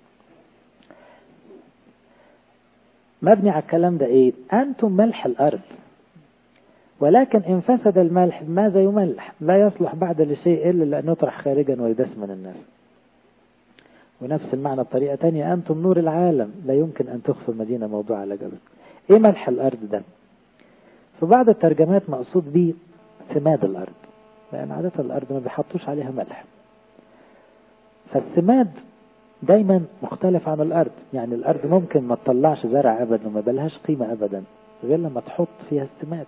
مبني على الكلام ده ايه انتم ملح الارض ولكن إن فسد الملح ماذا يملح لا يصلح بعد لشيء إلا لأن يطرح خارجا ويدس من الناس ونفس المعنى بطريقة تانية أنتم نور العالم لا يمكن أن تخفى المدينة موضوع على جبل إيه ملح الأرض ده في بعض الترجمات مقصود به سماد الأرض لأن عادة الأرض ما بيحطوش عليها ملح فالسماد دايما مختلف عن الأرض يعني الأرض ممكن ما تطلعش زرع أبدا وما بلهاش قيمة أبدا غير لما تحط فيها السماد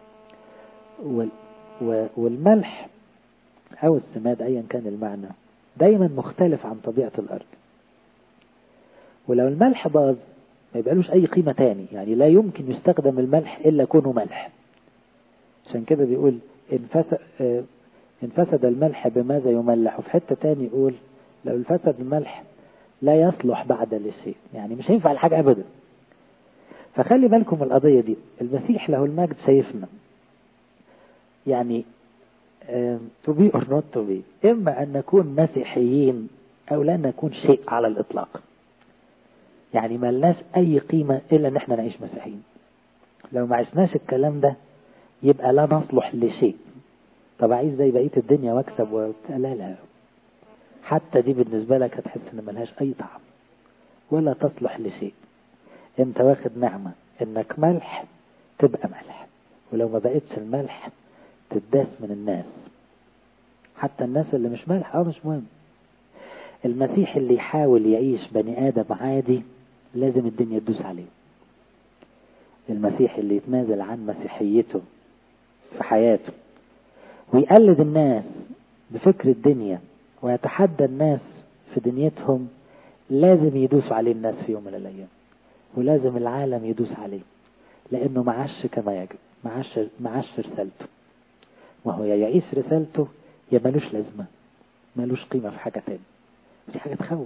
والملح أو السماد أيا كان المعنى دايما مختلف عن طبيعة الأرض ولو الملح باظ ما يبقالوش أي قيمة تاني يعني لا يمكن يستخدم الملح إلا كونه ملح عشان كده بيقول إن فسد, إن فسد الملح بماذا يملح وفي حتة تاني يقول لو فسد الملح لا يصلح بعد لشيء يعني مش هينفع الحاجة أبدا فخلي بالكم القضية دي المسيح له المجد شايفنا يعني to be or not to be إما أن نكون مسيحيين أو لا نكون شيء على الإطلاق يعني ما لناش أي قيمة إلا أن احنا نعيش مسيحيين لو ما عشناش الكلام ده يبقى لا نصلح لشيء طب أعيش زي بقية الدنيا واكسب و... لا لا حتى دي بالنسبة لك هتحس إن ملهاش أي طعم ولا تصلح لشيء أنت واخد نعمة إنك ملح تبقى ملح ولو ما بقتش الملح تداس من الناس حتى الناس اللي مش مالح اه مش مهم المسيح اللي يحاول يعيش بني ادم عادي لازم الدنيا تدوس عليه المسيح اللي يتنازل عن مسيحيته في حياته ويقلد الناس بفكر الدنيا ويتحدى الناس في دنيتهم لازم يدوسوا عليه الناس في يوم من الايام ولازم العالم يدوس عليه لانه معاش كما يجب معاش معاش رسالته ما هو يا يعيش رسالته يا ملوش لازمة ملوش قيمة في حاجة تاني دي حاجة تخوف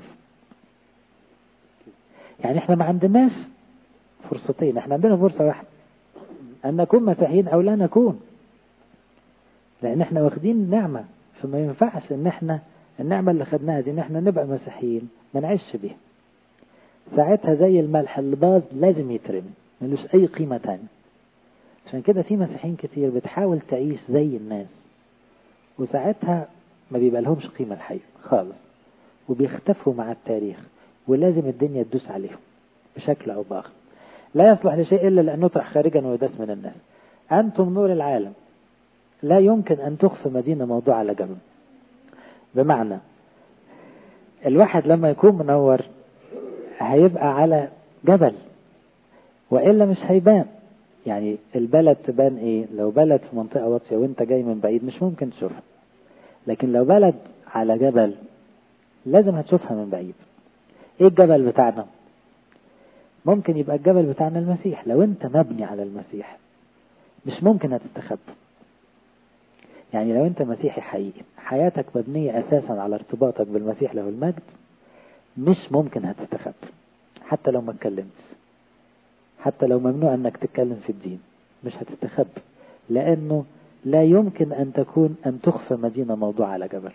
يعني احنا ما عندناش فرصتين احنا عندنا فرصة واحدة ان نكون مسيحيين او لا نكون لان احنا واخدين نعمة فما ينفعش ان احنا النعمة اللي خدناها دي ان احنا نبقى مسيحيين ما نعيش بيها ساعتها زي الملح اللي باظ لازم يترمي ملوش أي قيمة تانية عشان كده في مسيحيين كتير بتحاول تعيش زي الناس وساعتها ما بيبقى لهمش قيمة الحقيقة خالص وبيختفوا مع التاريخ ولازم الدنيا تدوس عليهم بشكل أو بآخر لا يصلح لشيء إلا لأن نطرح خارجا ويداس من الناس أنتم نور العالم لا يمكن أن تخفي مدينة موضوع على جنب بمعنى الواحد لما يكون منور هيبقى على جبل وإلا مش هيبان يعني البلد تبان ايه لو بلد في منطقة واطية وانت جاي من بعيد مش ممكن تشوفها لكن لو بلد على جبل لازم هتشوفها من بعيد ايه الجبل بتاعنا ممكن يبقى الجبل بتاعنا المسيح لو انت مبني على المسيح مش ممكن هتستخبى يعني لو انت مسيحي حقيقي حياتك مبنية اساسا على ارتباطك بالمسيح له المجد مش ممكن هتستخبى حتى لو ما اتكلمتش حتى لو ممنوع انك تتكلم في الدين مش هتستخبى لانه لا يمكن ان تكون ان تخفى مدينة موضوع على جبل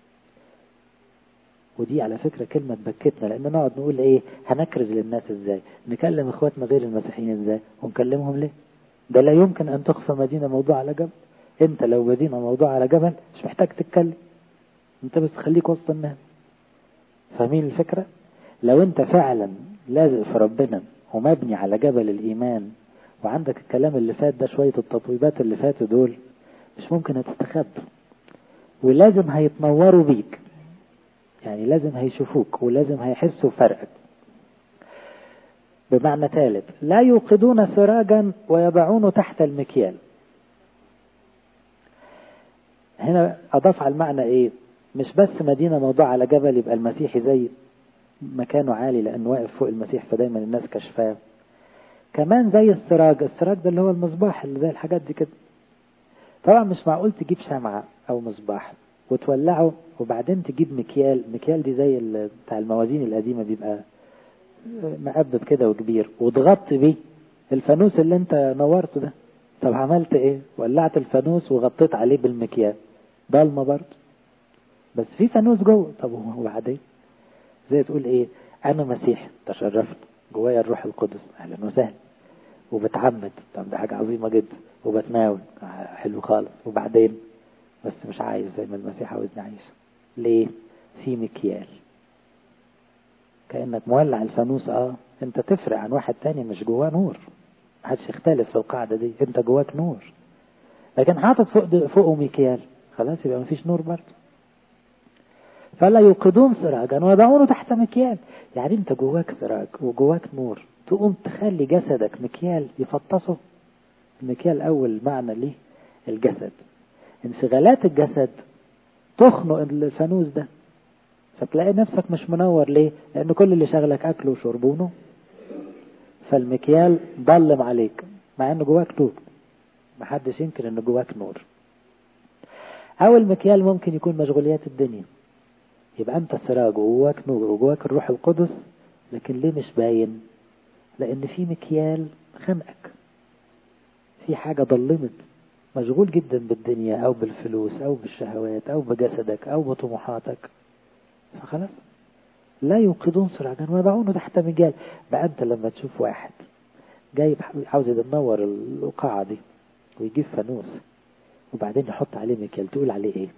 ودي على فكرة كلمة بكتنا لان نقعد نقول ايه هنكرز للناس ازاي نكلم اخواتنا غير المسيحيين ازاي ونكلمهم ليه ده لا يمكن ان تخفى مدينة موضوع على جبل انت لو مدينة موضوع على جبل مش محتاج تتكلم انت بس خليك وسط الناس فاهمين الفكرة لو انت فعلا لازق في ربنا ومبني على جبل الإيمان وعندك الكلام اللي فات ده شوية التطويبات اللي فاتوا دول مش ممكن هتستخبى ولازم هيتنوروا بيك يعني لازم هيشوفوك ولازم هيحسوا فرقك بمعنى ثالث لا يوقدون سراجا ويضعونه تحت المكيال هنا أضاف على المعنى إيه مش بس مدينة موضوع على جبل يبقى المسيحي زي مكانه عالي لأنه واقف فوق المسيح فدايما الناس كشفاه كمان زي السراج السراج ده اللي هو المصباح اللي زي الحاجات دي كده طبعا مش معقول تجيب شمعة أو مصباح وتولعه وبعدين تجيب مكيال مكيال دي زي بتاع الموازين القديمة بيبقى مقبب كده وكبير وتغطي بيه الفانوس اللي انت نورته ده طب عملت ايه ولعت الفانوس وغطيت عليه بالمكيال ضلمة برضه بس في فانوس جوه طب وبعدين زي تقول ايه انا مسيحي تشرفت جوايا الروح القدس اهلا وسهلا وبتعمد طب ده حاجه عظيمه جدا وبتناول حلو خالص وبعدين بس مش عايز زي ما المسيح عاوزني اعيش ليه في مكيال كانك مولع الفانوس اه انت تفرق عن واحد تاني مش جواه نور محدش يختلف في القاعده دي انت جواك نور لكن حاطط فوق فوقه مكيال خلاص يبقى مفيش نور برضه فلا يوقدون سراجا ويضعونه تحت مكيال يعني انت جواك سراج وجواك نور تقوم تخلي جسدك مكيال يفطسه المكيال اول معنى ليه الجسد انشغالات الجسد تخنق الفانوس ده فتلاقي نفسك مش منور ليه لان كل اللي شغلك اكل وشرب ونوم فالمكيال ضلم عليك مع ان جواك نور محدش ينكر ان جواك نور او المكيال ممكن يكون مشغوليات الدنيا يبقى انت سراج وجواك نور وجواك الروح القدس لكن ليه مش باين لان في مكيال خنقك في حاجة ضلمت مشغول جدا بالدنيا او بالفلوس او بالشهوات او بجسدك او بطموحاتك فخلاص لا يوقدون سراجا ويضعونه تحت مجال بقى انت لما تشوف واحد جايب عاوز ينور القاعة دي ويجيب فانوس وبعدين يحط عليه مكيال تقول عليه ايه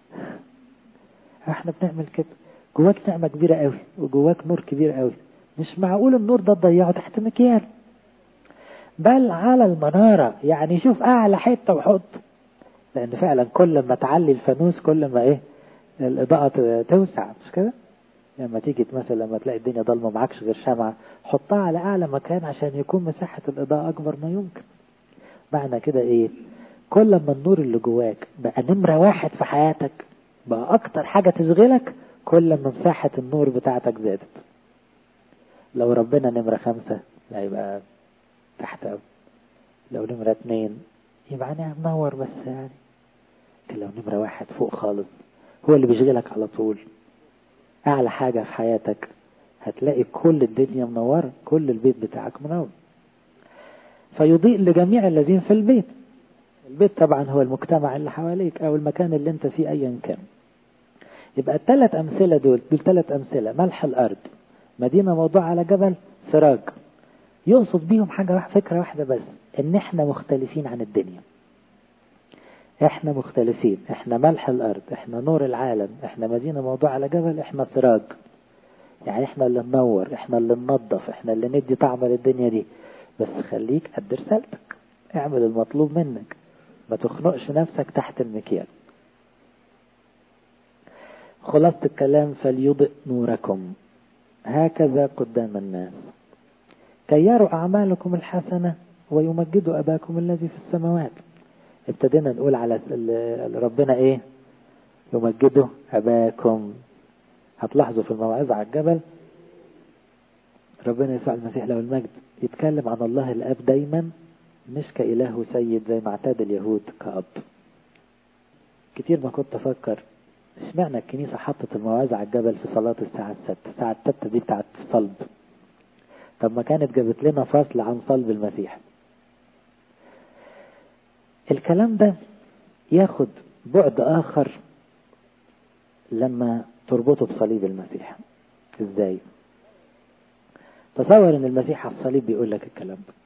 احنا بنعمل كده جواك نعمة كبيرة قوي وجواك نور كبير قوي مش معقول النور ده تضيعه تحت مكيال بل على المنارة يعني شوف أعلى حتة وحط لأن فعلا كل ما تعلي الفانوس كل ما إيه الإضاءة توسع مش كده لما تيجي مثلا لما تلاقي الدنيا ضلمة معكش غير شمعة حطها على أعلى مكان عشان يكون مساحة الإضاءة أكبر ما يمكن معنى كده إيه كل ما النور اللي جواك بقى نمرة واحد في حياتك بقى أكتر حاجة تشغلك كل ما مساحة النور بتاعتك زادت لو ربنا نمرة خمسة لا يبقى تحت أوي لو نمرة اتنين يبقى أنا منور بس يعني لكن لو نمرة واحد فوق خالص هو اللي بيشغلك على طول أعلى حاجة في حياتك هتلاقي كل الدنيا منورة كل البيت بتاعك منور فيضيء لجميع الذين في البيت البيت طبعا هو المجتمع اللي حواليك أو المكان اللي انت فيه أيا كان يبقى الثلاث أمثلة دول دول ثلاث أمثلة ملح الأرض مدينة موضوع على جبل سراج يقصد بيهم حاجة واحدة فكرة واحدة بس ان احنا مختلفين عن الدنيا احنا مختلفين احنا ملح الارض احنا نور العالم احنا مدينة موضوع على جبل احنا سراج يعني احنا اللي ننور احنا اللي ننظف احنا اللي ندي طعم للدنيا دي بس خليك قد رسالتك اعمل المطلوب منك ما تخنقش نفسك تحت المكيال خلاصة الكلام فليضئ نوركم هكذا قدام الناس كي يروا أعمالكم الحسنة ويمجدوا أباكم الذي في السماوات ابتدينا نقول على ربنا ايه يمجدوا أباكم هتلاحظوا في الموعظة على الجبل ربنا يسوع المسيح له المجد يتكلم عن الله الأب دايما مش كإله سيد زي ما اعتاد اليهود كأب كتير ما كنت أفكر اشمعنى الكنيسة حطت الموعظة على الجبل في صلاة الساعة الستة الساعة الستة دي بتاعت صلب طب ما كانت جابت لنا فصل عن صلب المسيح الكلام ده ياخد بعد آخر لما تربطه بصليب المسيح ازاي تصور ان المسيح على الصليب بيقول لك الكلام ده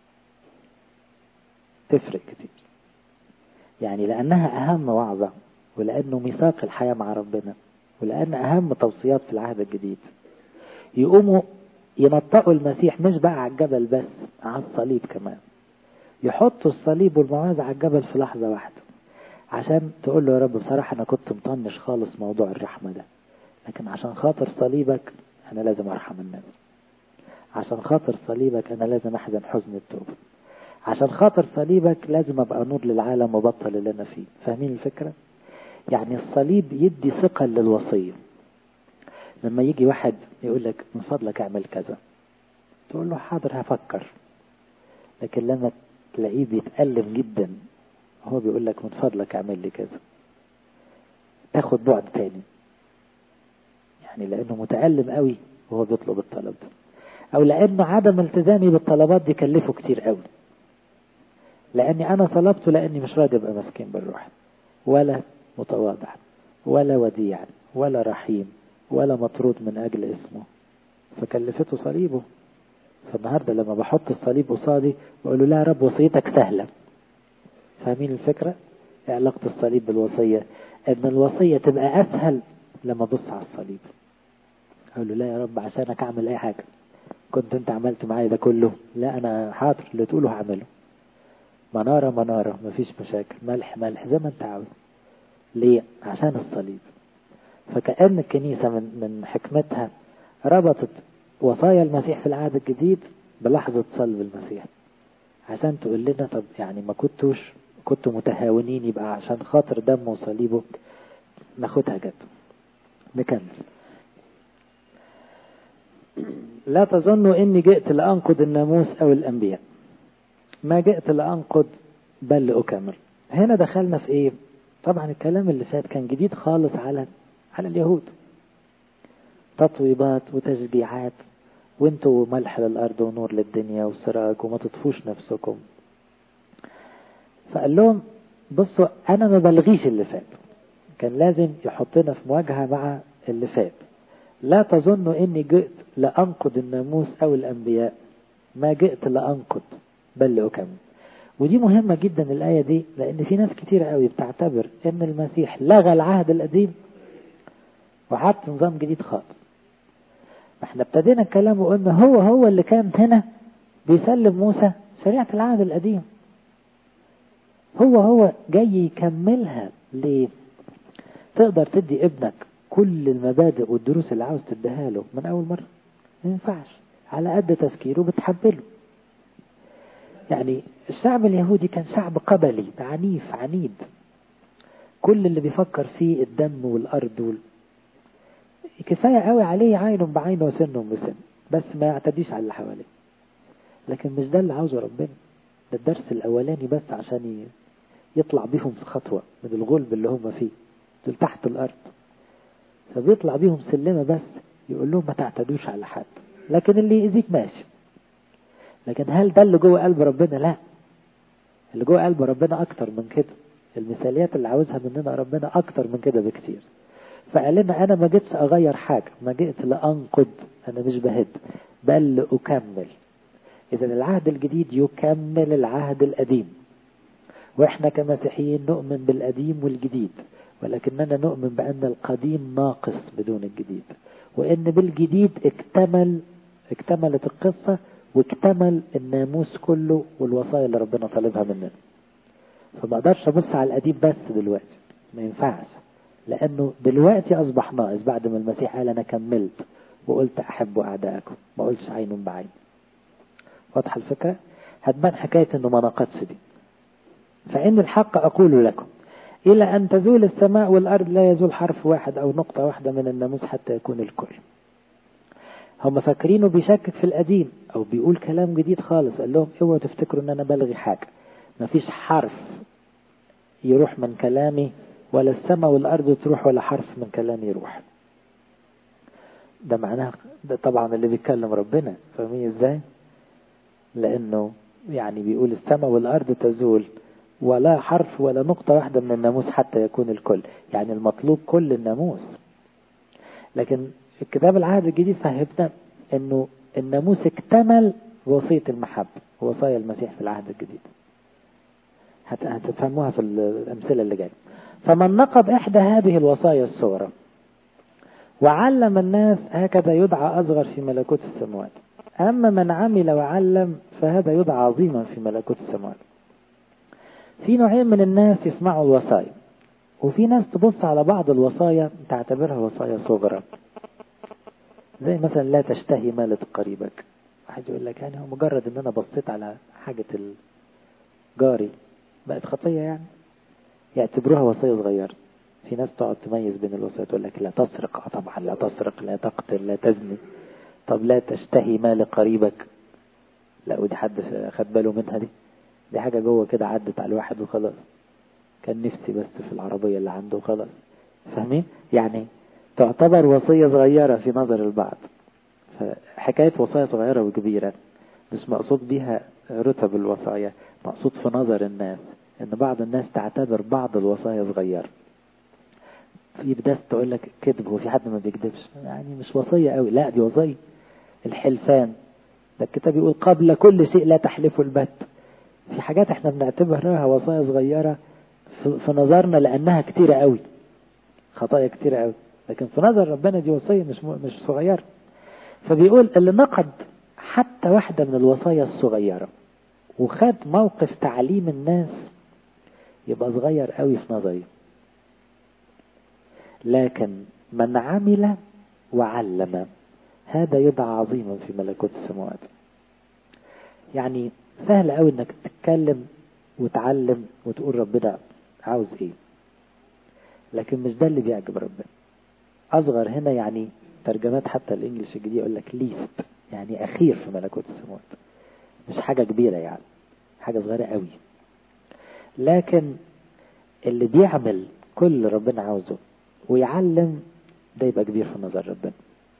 تفرق كتير يعني لأنها أهم وعظة ولأنه ميثاق الحياة مع ربنا ولأن أهم توصيات في العهد الجديد يقوموا ينطقوا المسيح مش بقى على الجبل بس على الصليب كمان يحطوا الصليب والموعظة على الجبل في لحظة واحدة عشان تقول له يا رب بصراحة أنا كنت مطنش خالص موضوع الرحمة ده لكن عشان خاطر صليبك أنا لازم أرحم الناس عشان خاطر صليبك أنا لازم أحزن حزن التوبة عشان خاطر صليبك لازم أبقى نور للعالم وبطل اللي أنا فيه فاهمين الفكرة؟ يعني الصليب يدي ثقة للوصية لما يجي واحد يقول لك من فضلك اعمل كذا تقول له حاضر هفكر لكن لما تلاقيه بيتألم جدا هو بيقول لك من فضلك اعمل لي كذا تاخد بعد تاني يعني لانه متألم قوي وهو بيطلب الطلب ده او لانه عدم التزامي بالطلبات دي كلفه كتير قوي لاني انا طلبته لاني مش راضي ابقى مسكين بالروح ولا متواضع ولا وديع ولا رحيم ولا مطرود من أجل اسمه فكلفته صليبه فالنهاردة لما بحط الصليب قصادي بقول له لا يا رب وصيتك سهلة فاهمين الفكرة؟ ايه علاقة الصليب بالوصية؟ ان الوصية تبقى اسهل لما ابص على الصليب اقول له لا يا رب عشانك اعمل اي حاجة كنت انت عملت معايا ده كله لا انا حاضر اللي تقوله هعمله منارة منارة مفيش مشاكل ملح ملح زي ما انت عاوز ليه؟ عشان الصليب فكأن الكنيسة من من حكمتها ربطت وصايا المسيح في العهد الجديد بلحظة صلب المسيح عشان تقول لنا طب يعني ما كنتوش كنتوا متهاونين يبقى عشان خاطر دمه وصليبه ناخدها جد نكمل لا تظنوا اني جئت لانقض الناموس او الانبياء ما جئت لانقض بل لاكمل هنا دخلنا في ايه طبعا الكلام اللي فات كان جديد خالص على على اليهود تطويبات وتشجيعات وانتوا ملح للأرض ونور للدنيا وسراج وما تطفوش نفسكم فقال لهم بصوا أنا ما بلغيش اللي فات كان لازم يحطنا في مواجهة مع اللي فات لا تظنوا إني جئت لأنقض الناموس أو الأنبياء ما جئت لأنقض بل لأكمل ودي مهمة جدا الآية دي لأن في ناس كتير قوي بتعتبر إن المسيح لغى العهد القديم وحط نظام جديد خالص احنا ابتدينا الكلام وقلنا هو هو اللي كان هنا بيسلم موسى شريعة العهد القديم هو هو جاي يكملها ليه تقدر تدي ابنك كل المبادئ والدروس اللي عاوز تديها له من اول مرة ما ينفعش على قد تفكيره بتحبله يعني الشعب اليهودي كان شعب قبلي عنيف عنيد كل اللي بيفكر فيه الدم والارض وال... كفاية قوي عليه عين بعين وسن بسن بس ما يعتديش على اللي حواليه لكن مش ده اللي عاوزه ربنا ده الدرس الأولاني بس عشان يطلع بيهم في خطوة من الغلب اللي هم فيه دول تحت الأرض فبيطلع بيهم سلمة بس يقول لهم ما تعتدوش على حد لكن اللي يأذيك ماشي لكن هل ده اللي جوه قلب ربنا لا اللي جوه قلب ربنا أكتر من كده المثاليات اللي عاوزها مننا ربنا أكتر من كده بكتير فقال لنا أنا ما جيتش أغير حاجة ما جئت لأنقض أنا مش بهد بل لأكمل إذا العهد الجديد يكمل العهد القديم وإحنا كمسيحيين نؤمن بالقديم والجديد ولكننا نؤمن بأن القديم ناقص بدون الجديد وإن بالجديد اكتمل اكتملت القصة واكتمل الناموس كله والوصايا اللي ربنا طالبها مننا فما اقدرش ابص على القديم بس دلوقتي ما ينفعش لانه دلوقتي اصبح ناقص بعد ما المسيح قال انا كملت وقلت احبوا اعدائكم ما قلتش عين بعين واضحه الفكره هتبان حكايه انه ما ناقضش دي فان الحق اقول لكم الى ان تزول السماء والارض لا يزول حرف واحد او نقطه واحده من الناموس حتى يكون الكل هم فاكرينه بيشكك في القديم او بيقول كلام جديد خالص قال لهم اوعوا تفتكروا ان انا بلغي حاجه مفيش حرف يروح من كلامي ولا السماء والارض تروح ولا حرف من كلامي يروح ده معناه ده طبعا اللي بيتكلم ربنا فاهمين ازاي لانه يعني بيقول السماء والارض تزول ولا حرف ولا نقطة واحدة من الناموس حتى يكون الكل يعني المطلوب كل الناموس لكن الكتاب العهد الجديد فهمنا انه الناموس اكتمل وصية المحبة وصايا المسيح في العهد الجديد هتفهموها في الأمثلة اللي جاية فمن نقض إحدى هذه الوصايا الصغرى وعلم الناس هكذا يدعى أصغر في ملكوت السماوات أما من عمل وعلم فهذا يدعى عظيما في ملكوت السماوات في نوعين من الناس يسمعوا الوصايا وفي ناس تبص على بعض الوصايا تعتبرها وصايا صغرى زي مثلا لا تشتهي مالة قريبك واحد يقول لك يعني هو مجرد ان انا بصيت على حاجة الجاري بقت خطية يعني يعتبروها وصية صغيرة في ناس تقعد تميز بين الوصايا تقول لك لا تسرق اه طبعا لا تسرق لا تقتل لا تزني طب لا تشتهي مال قريبك لا ودي حد خد باله منها دي دي حاجة جوه كده عدت على الواحد وخلاص كان نفسي بس في العربية اللي عنده وخلاص فاهمين يعني تعتبر وصية صغيرة في نظر البعض فحكاية وصايا صغيرة وكبيرة مش مقصود بيها رتب الوصايا مقصود في نظر الناس ان بعض الناس تعتبر بعض الوصايا صغيرة في بداية تقول لك كذب هو في حد ما بيكذبش يعني مش وصية قوي لا دي وصية الحلفان ده الكتاب يقول قبل كل شيء لا تحلفوا البت في حاجات احنا بنعتبرها وصايا صغيرة في نظرنا لانها كتيرة قوي خطايا كتيرة قوي لكن في نظر ربنا دي وصية مش مش صغيرة فبيقول اللي نقد حتى واحدة من الوصايا الصغيرة وخد موقف تعليم الناس يبقى صغير قوي في نظري لكن من عمل وعلم هذا يدعى عظيما في ملكوت السماوات يعني سهل قوي انك تتكلم وتعلم وتقول ربنا عاوز ايه لكن مش ده اللي بيعجب ربنا اصغر هنا يعني ترجمات حتى الانجليش الجديد يقول لك ليست يعني اخير في ملكوت السماوات مش حاجة كبيرة يعني حاجة صغيرة قوي لكن اللي بيعمل كل ربنا عاوزه ويعلم ده يبقى كبير في نظر ربنا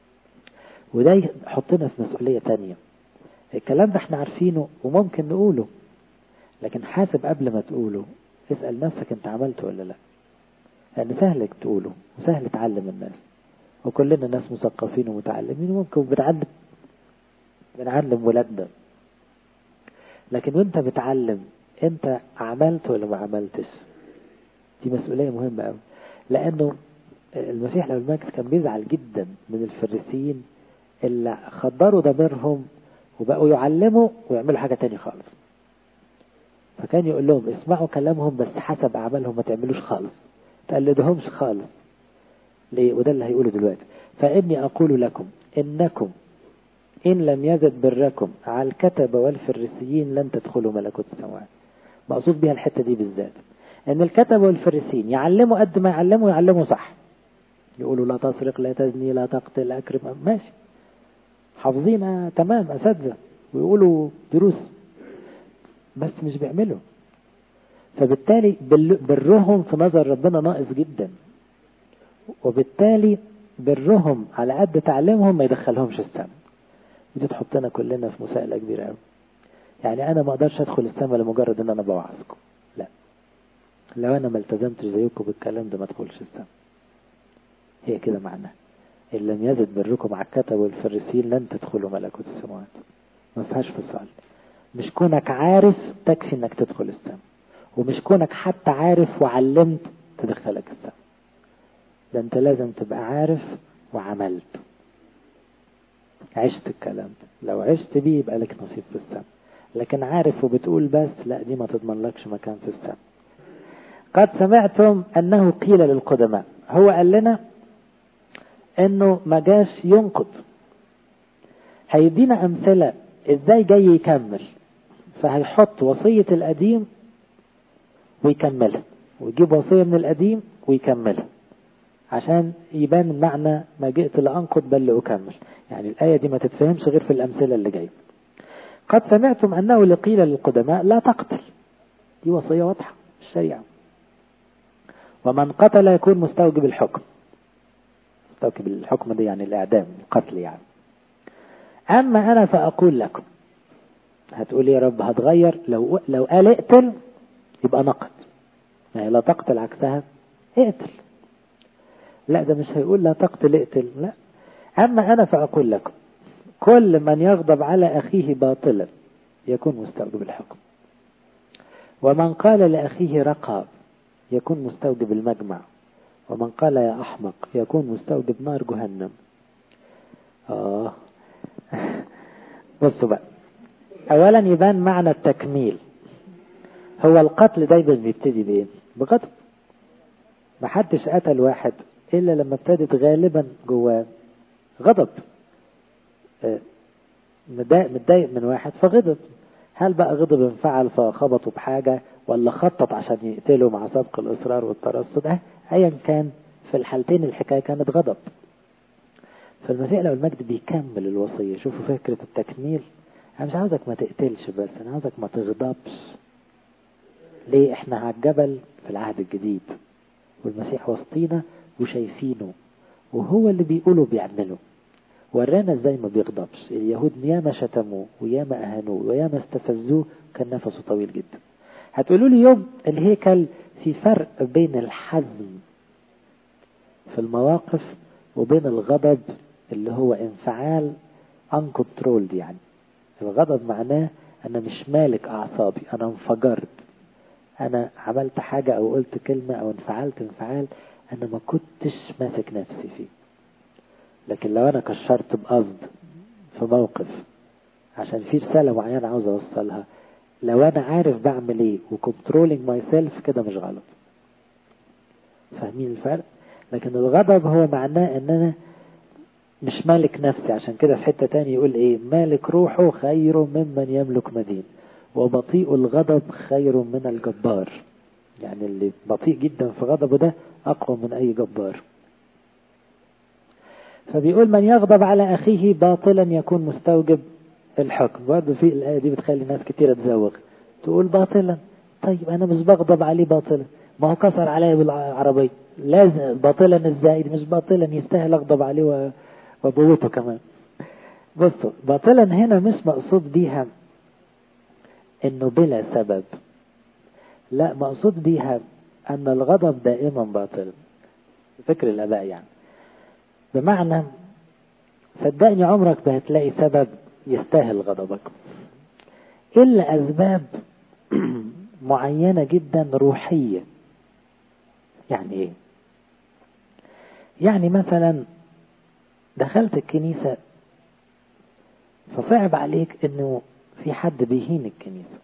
وده يحطنا في مسؤولية تانية الكلام ده احنا عارفينه وممكن نقوله لكن حاسب قبل ما تقوله اسأل نفسك انت عملته ولا لا لأن سهل تقوله وسهل تعلم الناس وكلنا ناس مثقفين ومتعلمين وممكن بنعلم بنعلم ولادنا لكن وانت بتعلم انت عملت ولا ما عملتش دي مسؤولية مهمة قوي لأنه المسيح لو المجد كان بيزعل جدا من الفريسيين اللي خدروا ضميرهم وبقوا يعلموا ويعملوا حاجة تانية خالص فكان يقول لهم اسمعوا كلامهم بس حسب أعمالهم ما تعملوش خالص تقلدهمش خالص ليه وده اللي هيقوله دلوقتي فإني أقول لكم إنكم إن لم يزد بركم على الكتبة والفريسيين لن تدخلوا ملكوت السماوات مقصود بها الحتة دي بالذات ان الكتبة والفريسيين يعلموا قد ما يعلموا يعلموا صح يقولوا لا تسرق لا تزني لا تقتل اكرم ماشي حافظين تمام اساتذه ويقولوا دروس بس مش بيعملوا فبالتالي برهم في نظر ربنا ناقص جدا وبالتالي برهم على قد تعليمهم ما يدخلهمش السماء ودي تحطنا كلنا في مساءلة كبيرة قوي يعني انا ما اقدرش ادخل السماء لمجرد ان انا بوعظكم لا لو انا ما التزمتش زيكم بالكلام ده ما ادخلش السماء هي كده معناها إن لم يزد بركم على الكتب والفريسين لن تدخلوا ملكوت السماوات ما فيهاش فصال مش كونك عارف تكفي انك تدخل السماء ومش كونك حتى عارف وعلمت تدخلك السماء ده انت لازم تبقى عارف وعملت عشت الكلام ده لو عشت بيه يبقى لك نصيب في السماء لكن عارف وبتقول بس لا دي ما تضمن لكش مكان في السماء قد سمعتم انه قيل للقدماء هو قال لنا انه ما جاش ينقض هيدينا امثله ازاي جاي يكمل فهيحط وصيه القديم ويكملها ويجيب وصيه من القديم ويكملها عشان يبان معنى ما جئت لانقض بل لاكمل يعني الايه دي ما تتفهمش غير في الامثله اللي جايه قد سمعتم انه لقيل للقدماء لا تقتل دي وصيه واضحه الشريعه ومن قتل يكون مستوجب الحكم مستوجب الحكم دي يعني الإعدام القتل يعني أما أنا فأقول لكم هتقول يا رب هتغير لو لو قال اقتل يبقى نقد يعني لا تقتل عكسها اقتل لا ده مش هيقول لا تقتل اقتل لا أما أنا فأقول لكم كل من يغضب على أخيه باطلا يكون مستوجب الحكم ومن قال لأخيه رقاب يكون مستوجب المجمع ومن قال يا أحمق يكون مستوجب نار جهنم آه بصوا بقى أولا يبان معنى التكميل هو القتل دايما بيبتدي بإيه؟ بغضب محدش قتل واحد إلا لما ابتدت غالبا جواه غضب متضايق من واحد فغضب هل بقى غضب انفعل فخبطوا بحاجة ولا خطط عشان يقتله مع سبق الإصرار والترصد اه أيا كان في الحالتين الحكاية كانت غضب فالمسيح لو المجد بيكمل الوصية شوفوا فكرة التكميل أنا مش عاوزك ما تقتلش بس أنا عاوزك ما تغضبش ليه إحنا على الجبل في العهد الجديد والمسيح وسطينا وشايفينه وهو اللي بيقوله بيعمله ورانا ازاي ما بيغضبش اليهود ياما شتموه وياما اهانوه وياما استفزوه كان نفسه طويل جدا هتقولوا لي يوم الهيكل في فرق بين الحزم في المواقف وبين الغضب اللي هو انفعال uncontrolled يعني الغضب معناه انا مش مالك اعصابي انا انفجرت انا عملت حاجة او قلت كلمة او انفعلت انفعال انا ما كنتش ماسك نفسي فيه لكن لو انا كشرت بقصد في موقف عشان في رسالة معينة عاوز اوصلها لو انا عارف بعمل ايه وكنترولينج ماي سيلف كده مش غلط فاهمين الفرق لكن الغضب هو معناه ان انا مش مالك نفسي عشان كده في حتة تاني يقول ايه مالك روحه خير ممن يملك مدين وبطيء الغضب خير من الجبار يعني اللي بطيء جدا في غضبه ده اقوى من اي جبار فبيقول من يغضب على اخيه باطلا يكون مستوجب الحكم برضه في الايه دي بتخلي ناس كتيره تزوغ تقول باطلا طيب انا مش بغضب عليه باطلا ما هو كسر عليا بالعربيه لازم باطلا ازاي مش باطلا يستاهل اغضب عليه وابوته كمان بصوا باطلا هنا مش مقصود بيها انه بلا سبب لا مقصود بيها ان الغضب دائما باطل فكر الاباء يعني بمعنى صدقني عمرك ما هتلاقي سبب يستاهل غضبك إلا أسباب معينة جدا روحية يعني إيه؟ يعني مثلا دخلت الكنيسة فصعب عليك إنه في حد بيهين الكنيسة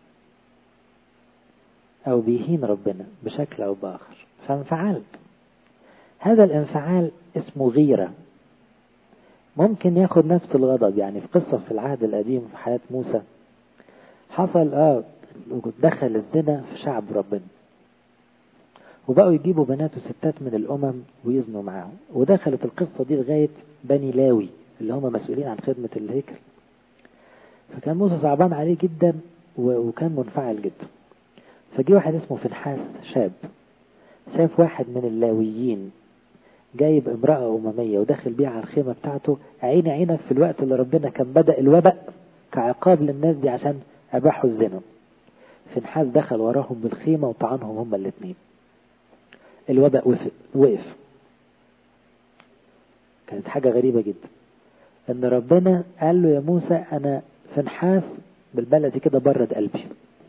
أو بيهين ربنا بشكل أو بآخر فانفعلت هذا الانفعال اسمه غيرة ممكن ياخد نفس الغضب يعني في قصة في العهد القديم في حياة موسى حصل اه دخل الزنا في شعب ربنا وبقوا يجيبوا بنات وستات من الأمم ويزنوا معاهم ودخلت القصة دي لغاية بني لاوي اللي هم مسؤولين عن خدمة الهيكل فكان موسى صعبان عليه جدا وكان منفعل جدا فجي واحد اسمه فنحاس شاب شاف واحد من اللاويين جايب امرأة أممية وداخل بيها على الخيمة بتاعته عيني عينك في الوقت اللي ربنا كان بدأ الوباء كعقاب للناس دي عشان أباحوا الزنا فنحاس دخل وراهم بالخيمة وطعنهم هما الاثنين الوباء وقف كانت حاجة غريبة جدا ان ربنا قال له يا موسى انا في نحاس بالبلدي كده برد قلبي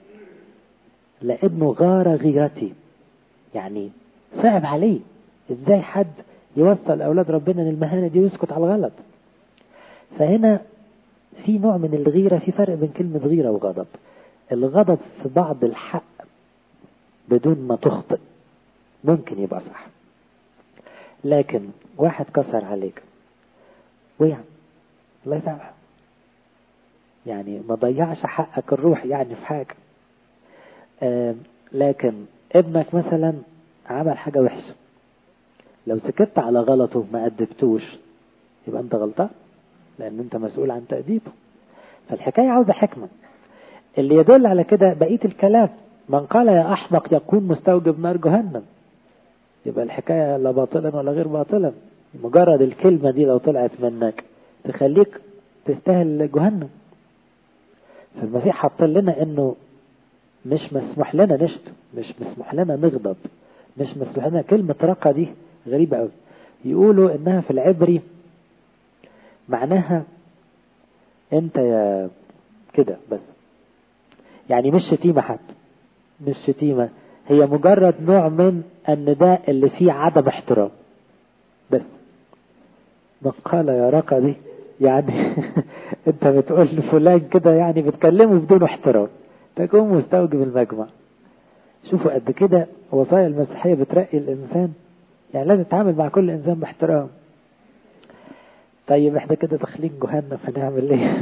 لانه غار غيرتي يعني صعب عليه ازاي حد يوصل اولاد ربنا للمهانة دي ويسكت على الغلط فهنا في نوع من الغيرة في فرق بين كلمة غيرة وغضب الغضب في بعض الحق بدون ما تخطئ ممكن يبقى صح لكن واحد كسر عليك ويعني الله يسامحه يعني ما ضيعش حقك الروح يعني في حاجة آه لكن ابنك مثلا عمل حاجة وحشة لو سكت على غلطه ما أدبتوش يبقى أنت غلطان لأن أنت مسؤول عن تأديبه فالحكاية عاوزة حكمة اللي يدل على كده بقية الكلام من قال يا أحمق يكون مستوجب نار جهنم يبقى الحكاية لا باطلا ولا غير باطلا مجرد الكلمة دي لو طلعت منك تخليك تستاهل جهنم فالمسيح حط لنا انه مش مسموح لنا نشتم مش مسموح لنا نغضب مش مسموح لنا كلمة رقة دي غريبة قوي يقولوا انها في العبري معناها انت يا كده بس يعني مش شتيمة حتى مش شتيمة هي مجرد نوع من النداء اللي فيه عدم احترام بس من قال يا رقة دي يعني انت بتقول لفلان كده يعني بتكلمه بدون احترام تكون مستوجب المجمع شوفوا قد كده وصايا المسيحية بترقي الإنسان يعني لازم تتعامل مع كل إنسان باحترام طيب احنا كده داخلين جهنم هنعمل ايه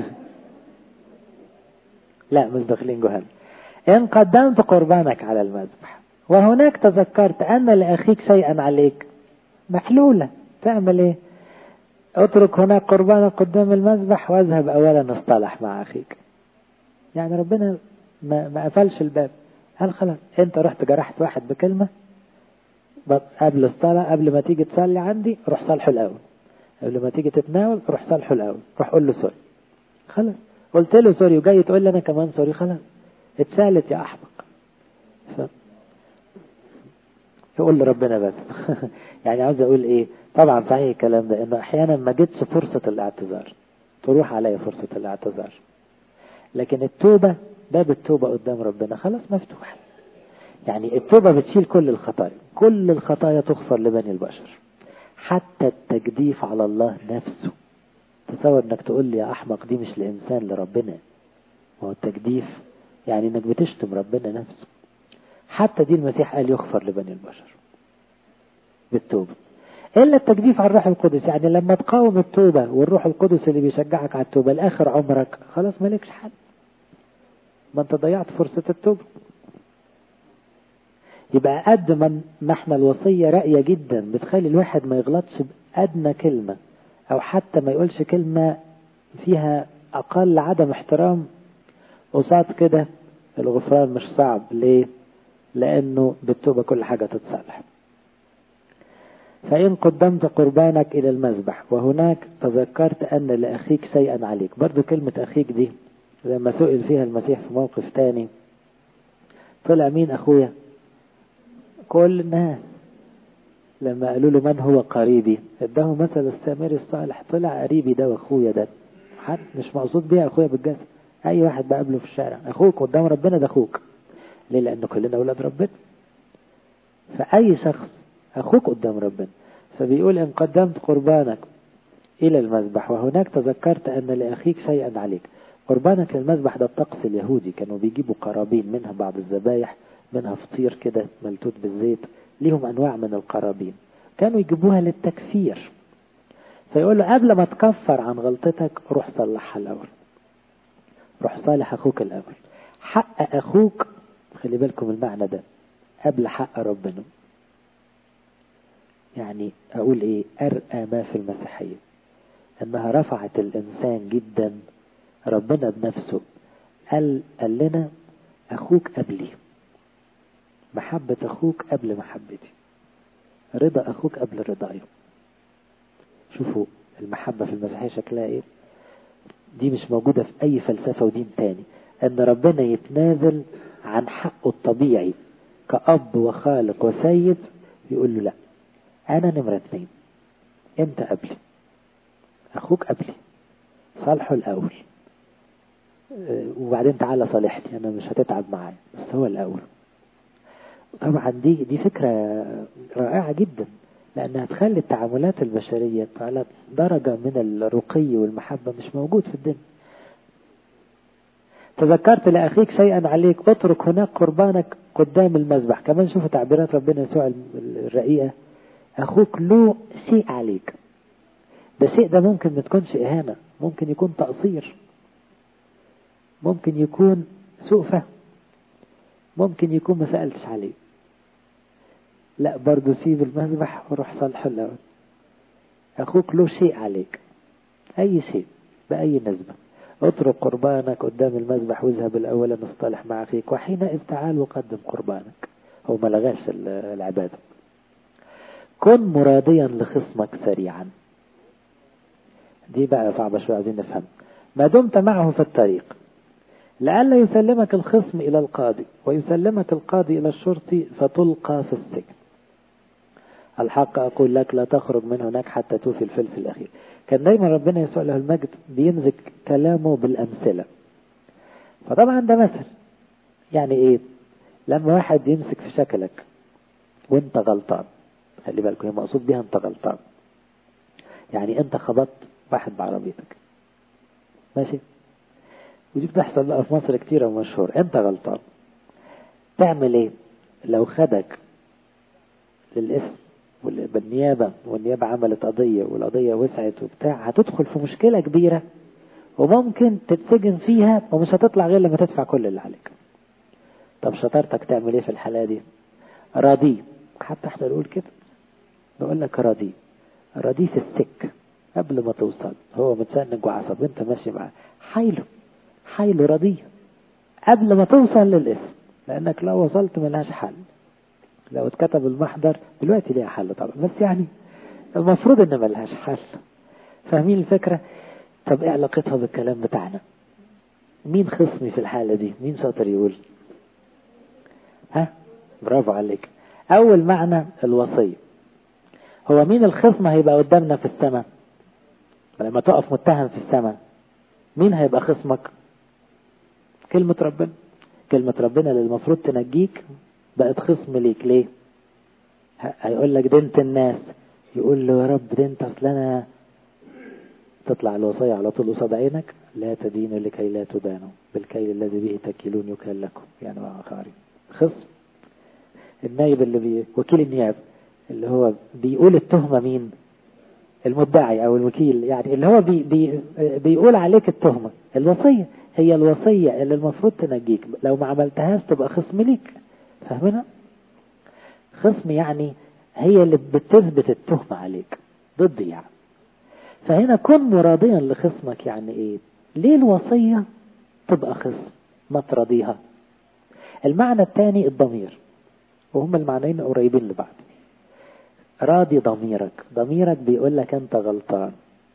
لا مش داخلين جهنم إن قدمت قربانك على المذبح وهناك تذكرت أن لأخيك شيئا عليك محلولة تعمل ايه اترك هناك قربانك قدام المذبح واذهب أولا اصطلح مع أخيك يعني ربنا ما, ما قفلش الباب قال خلاص انت رحت جرحت واحد بكلمة قبل الصلاة قبل ما تيجي تصلي عندي روح صالحه الأول قبل ما تيجي تتناول روح صالحه الأول روح قول له سوري خلاص قلت له سوري وجاي تقول لي أنا كمان سوري خلاص اتسالت يا أحمق ف... يقول لربنا بس يعني عاوز أقول إيه طبعا صحيح الكلام ده إنه أحيانا ما جتش فرصة الاعتذار تروح عليا فرصة الاعتذار لكن التوبة باب التوبة قدام ربنا خلاص مفتوح يعني التوبة بتشيل كل الخطايا كل الخطايا تغفر لبني البشر حتى التجديف على الله نفسه تصور انك تقول لي يا احمق دي مش لانسان لربنا هو التجديف يعني انك بتشتم ربنا نفسه حتى دي المسيح قال يغفر لبني البشر بالتوبة إلا التجديف على الروح القدس يعني لما تقاوم التوبة والروح القدس اللي بيشجعك على التوبة لآخر عمرك خلاص مالكش حل ما انت ضيعت فرصة التوبة يبقى قد ما احنا الوصية راقية جدا بتخلي الواحد ما يغلطش بأدنى كلمة أو حتى ما يقولش كلمة فيها أقل عدم احترام قصاد كده الغفران مش صعب ليه؟ لأنه بالتوبة كل حاجة تتصلح فإن قدمت قربانك إلى المذبح وهناك تذكرت أن لأخيك شيئا عليك برضو كلمة أخيك دي لما سئل فيها المسيح في موقف تاني طلع مين أخويا كل الناس لما قالوا له من هو قريبي اداه مثل السامري الصالح طلع قريبي ده واخويا ده حد مش مقصود بيها اخويا بالجسد اي واحد بقابله في الشارع اخوك قدام ربنا ده اخوك ليه لان كلنا اولاد ربنا فاي شخص اخوك قدام ربنا فبيقول ان قدمت قربانك الى المذبح وهناك تذكرت ان لاخيك شيئا عليك قربانك للمذبح ده الطقس اليهودي كانوا بيجيبوا قرابين منها بعض الذبايح منها فطير كده ملتوت بالزيت ليهم انواع من القرابين كانوا يجيبوها للتكفير فيقول له قبل ما تكفر عن غلطتك روح صلحها الاول روح صالح اخوك الاول حق اخوك خلي بالكم المعنى ده قبل حق ربنا يعني اقول ايه ارقى ما في المسيحيه انها رفعت الانسان جدا ربنا بنفسه قال قال لنا اخوك قبلي محبة أخوك قبل محبتي رضا أخوك قبل رضاي شوفوا المحبة في المسيحية شكلها إيه دي مش موجودة في أي فلسفة ودين تاني أن ربنا يتنازل عن حقه الطبيعي كأب وخالق وسيد يقول له لا أنا نمرة اتنين أنت قبلي أخوك قبلي صالحه الأول وبعدين تعالى صالحني أنا مش هتتعب معايا بس هو الأول طبعا دي دي فكرة رائعة جدا لأنها تخلي التعاملات البشرية على درجة من الرقي والمحبة مش موجود في الدنيا تذكرت لأخيك شيئا عليك اترك هناك قربانك قدام المذبح كمان شوفوا تعبيرات ربنا يسوع الرقيقة أخوك له شيء عليك ده شيء ده ممكن ما تكونش إهانة ممكن يكون تقصير ممكن يكون سوء فهم ممكن يكون ما سألتش عليه لا برضو سيب المذبح وروح صالحه الأول أخوك له شيء عليك أي شيء بأي نسبة اترك قربانك قدام المذبح واذهب الأول نصطلح مع أخيك وحينئذ تعال وقدم قربانك هو ما لغاش العبادة كن مراديا لخصمك سريعا دي بقى صعبة شوية عايزين نفهم ما دمت معه في الطريق لئلا يسلمك الخصم إلى القاضي ويسلمك القاضي إلى الشرطي فتلقى في السجن الحق أقول لك لا تخرج من هناك حتى توفي الفلس الأخير كان دايما ربنا يسوع له المجد بيمزج كلامه بالأمثلة فطبعا ده مثل يعني إيه لما واحد يمسك في شكلك وانت غلطان خلي بالكم هي مقصود بيها انت غلطان يعني انت خبطت واحد بعربيتك ماشي ودي بتحصل بقى في مصر كتير ومشهور انت غلطان تعمل ايه لو خدك للاسم بالنيابة والنيابة عملت قضية والقضية وسعت وبتاع هتدخل في مشكلة كبيرة وممكن تتسجن فيها ومش هتطلع غير لما تدفع كل اللي عليك طب شطارتك تعمل ايه في الحالة دي راضي حتى احنا نقول كده نقول لك راضي راضي في السك قبل ما توصل هو متشنج وعصب انت ماشي معاه حايله حايله راضي قبل ما توصل للاسم لانك لو وصلت ملهاش حل لو اتكتب المحضر دلوقتي ليها حل طبعا بس يعني المفروض ان ملهاش حل فاهمين الفكرة طب ايه علاقتها بالكلام بتاعنا مين خصمي في الحالة دي مين شاطر يقول ها برافو عليك اول معنى الوصية هو مين الخصم هيبقى قدامنا في السماء لما تقف متهم في السماء مين هيبقى خصمك كلمة ربنا كلمة ربنا اللي المفروض تنجيك بقت خصم ليك ليه هيقول لك دنت الناس يقول له يا رب دنت اصل انا تطلع الوصية على طول قصاد عينك لا تدينوا لكي لا تدانوا بالكيل الذي به تكيلون يكال لكم يعني آخرين خصم النايب اللي بي... وكيل النيابة اللي هو بيقول التهمة مين المدعي او الوكيل يعني اللي هو بي بي بيقول عليك التهمة الوصية هي الوصية اللي المفروض تنجيك لو ما عملتهاش تبقى خصم ليك فاهمنا خصم يعني هي اللي بتثبت التهمة عليك ضدي يعني فهنا كن مراضيا لخصمك يعني ايه ليه الوصية تبقى خصم ما تراضيها المعنى الثاني الضمير وهم المعنيين قريبين لبعض راضي ضميرك ضميرك بيقول لك انت غلطان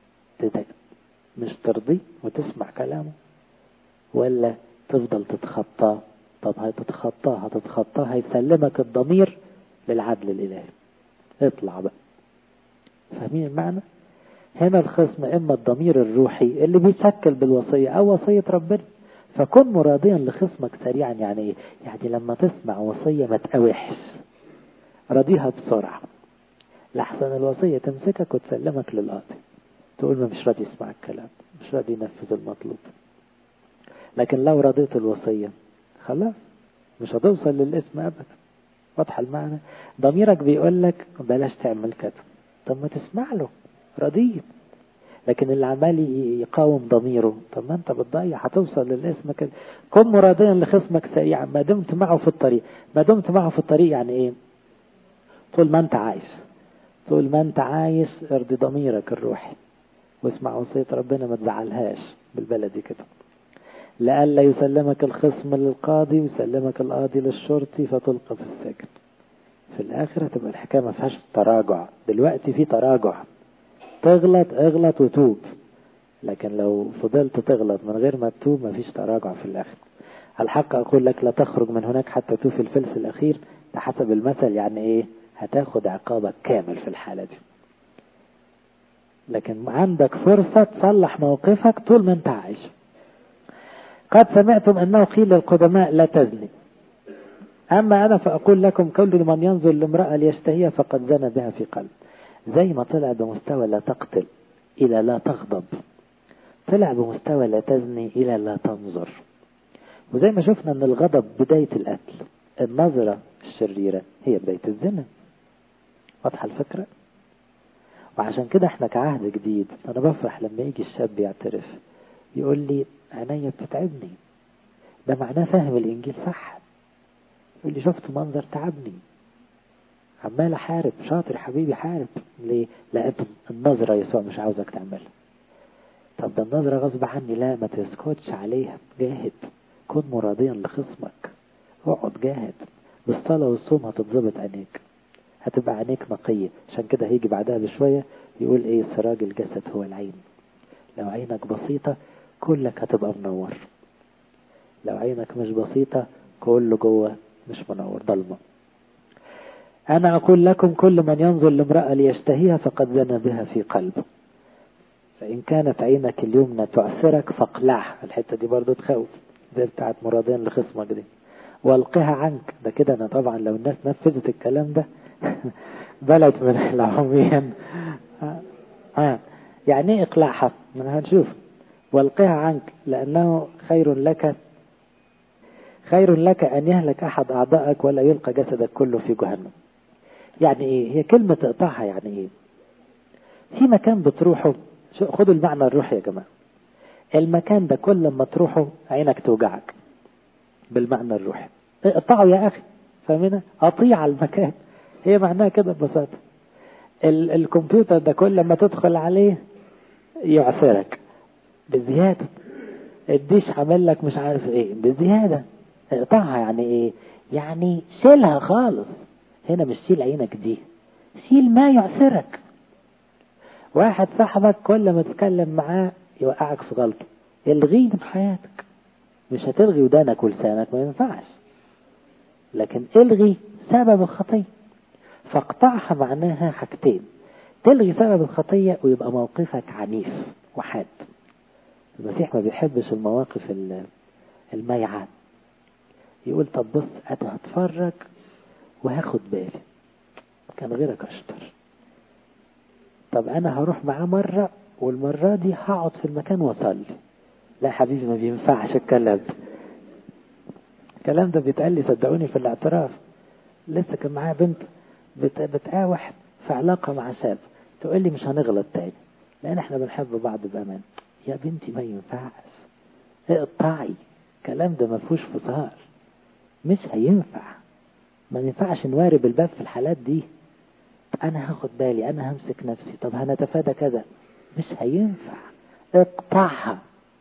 مش ترضي وتسمع كلامه ولا تفضل تتخطاه طب هتتخطاه هتتخطاه هيسلمك الضمير للعدل الإلهي اطلع بقى فاهمين المعنى هنا الخصم إما الضمير الروحي اللي بيشكل بالوصية أو وصية ربنا فكن مراضيا لخصمك سريعا يعني ايه يعني لما تسمع وصية ما تقاوحش راضيها بسرعة لحسن الوصية تمسكك وتسلمك للقاضي تقول ما مش راضي يسمع الكلام مش راضي ينفذ المطلوب لكن لو رضيت الوصية خلاص مش هتوصل للاسم ابدا واضحة المعنى ضميرك بيقول لك بلاش تعمل كده طب ما تسمع له رضيت لكن اللي عمال يقاوم ضميره طب ما انت بتضيع هتوصل للاسم كده كن مراديا لخصمك سريعا ما دمت معه في الطريق ما دمت معه في الطريق يعني ايه طول ما انت عايش طول ما انت عايش ارضي ضميرك الروحي واسمع وصية ربنا ما تزعلهاش بالبلدي كده لئلا يسلمك الخصم للقاضي ويسلمك القاضي للشرطي فتلقى في السجن في الآخرة تبقى الحكاية ما فيهاش تراجع دلوقتي في تراجع تغلط اغلط وتوب لكن لو فضلت تغلط من غير ما تتوب ما فيش تراجع في الآخر الحق أقول لك لا تخرج من هناك حتى توفي الفلس الأخير ده حسب المثل يعني إيه هتاخد عقابك كامل في الحالة دي لكن عندك فرصة تصلح موقفك طول ما انت عايش قد سمعتم أنه قيل للقدماء لا تزني أما أنا فأقول لكم كل من ينظر لامرأة ليشتهيها فقد زنى بها في قلب زي ما طلع بمستوى لا تقتل إلى لا تغضب طلع بمستوى لا تزني إلى لا تنظر وزي ما شفنا أن الغضب بداية القتل النظرة الشريرة هي بداية الزنا واضحة الفكرة وعشان كده احنا كعهد جديد انا بفرح لما يجي الشاب يعترف يقول لي عينيا بتتعبني ده معناه فاهم الانجيل صح يقول لي شفت منظر تعبني عمال احارب شاطر حبيبي حارب ليه لقيت النظرة يسوع مش عاوزك تعملها طب ده النظرة غصب عني لا ما تسكتش عليها جاهد كن مراديا لخصمك اقعد جاهد بالصلاة والصوم هتتظبط عينيك هتبقى عينيك نقية عشان كده هيجي بعدها بشوية يقول ايه سراج الجسد هو العين لو عينك بسيطة كلك هتبقى منور لو عينك مش بسيطة كله جوه مش منور ضلمة أنا أقول لكم كل من ينظر لامرأة ليشتهيها فقد زنى بها في قلبه فإن كانت عينك اليمنى تعسرك فاقلعها الحتة دي برضو تخوف زي بتاعت مرادين لخصمك دي والقها عنك ده كده أنا طبعا لو الناس نفذت الكلام ده بلد من العميان آه. يعني ايه اقلعها من هنشوف والقها عنك لأنه خير لك خير لك أن يهلك أحد أعضائك ولا يلقى جسدك كله في جهنم يعني إيه هي كلمة اقطعها يعني إيه في مكان بتروحه خدوا المعنى الروحي يا جماعة المكان ده كل ما تروحه عينك توجعك بالمعنى الروحي اقطعه يا أخي فاهمين أطيع المكان هي معناها كده ببساطة ال الكمبيوتر ده كل ما تدخل عليه يعثرك بزيادة الديش عامل لك مش عارف ايه بزيادة اقطعها يعني ايه يعني شيلها خالص هنا مش شيل عينك دي شيل ما يعثرك واحد صاحبك كل ما تتكلم معاه يوقعك في غلطة الغيه من حياتك مش هتلغي ودانك ولسانك ما ينفعش لكن الغي سبب الخطية فاقطعها معناها حاجتين تلغي سبب الخطية ويبقى موقفك عنيف وحاد المسيح ما بيحبش المواقف الميعة يقول طب بص انا هتفرج وهاخد بالي كان غيرك اشطر طب انا هروح معاه مرة والمرة دي هقعد في المكان واصلي لا حبيبي ما بينفعش الكلام ده الكلام ده بيتقال لي صدقوني في الاعتراف لسه كان معايا بنت بت... بتقاوح في علاقة مع شاب تقول لي مش هنغلط تاني لان احنا بنحب بعض بامان يا بنتي ما ينفعش اقطعي الكلام ده ما فيهوش فصال مش هينفع ما ينفعش نوارب الباب في الحالات دي انا هاخد بالي انا همسك نفسي طب هنتفادى كذا مش هينفع اقطعها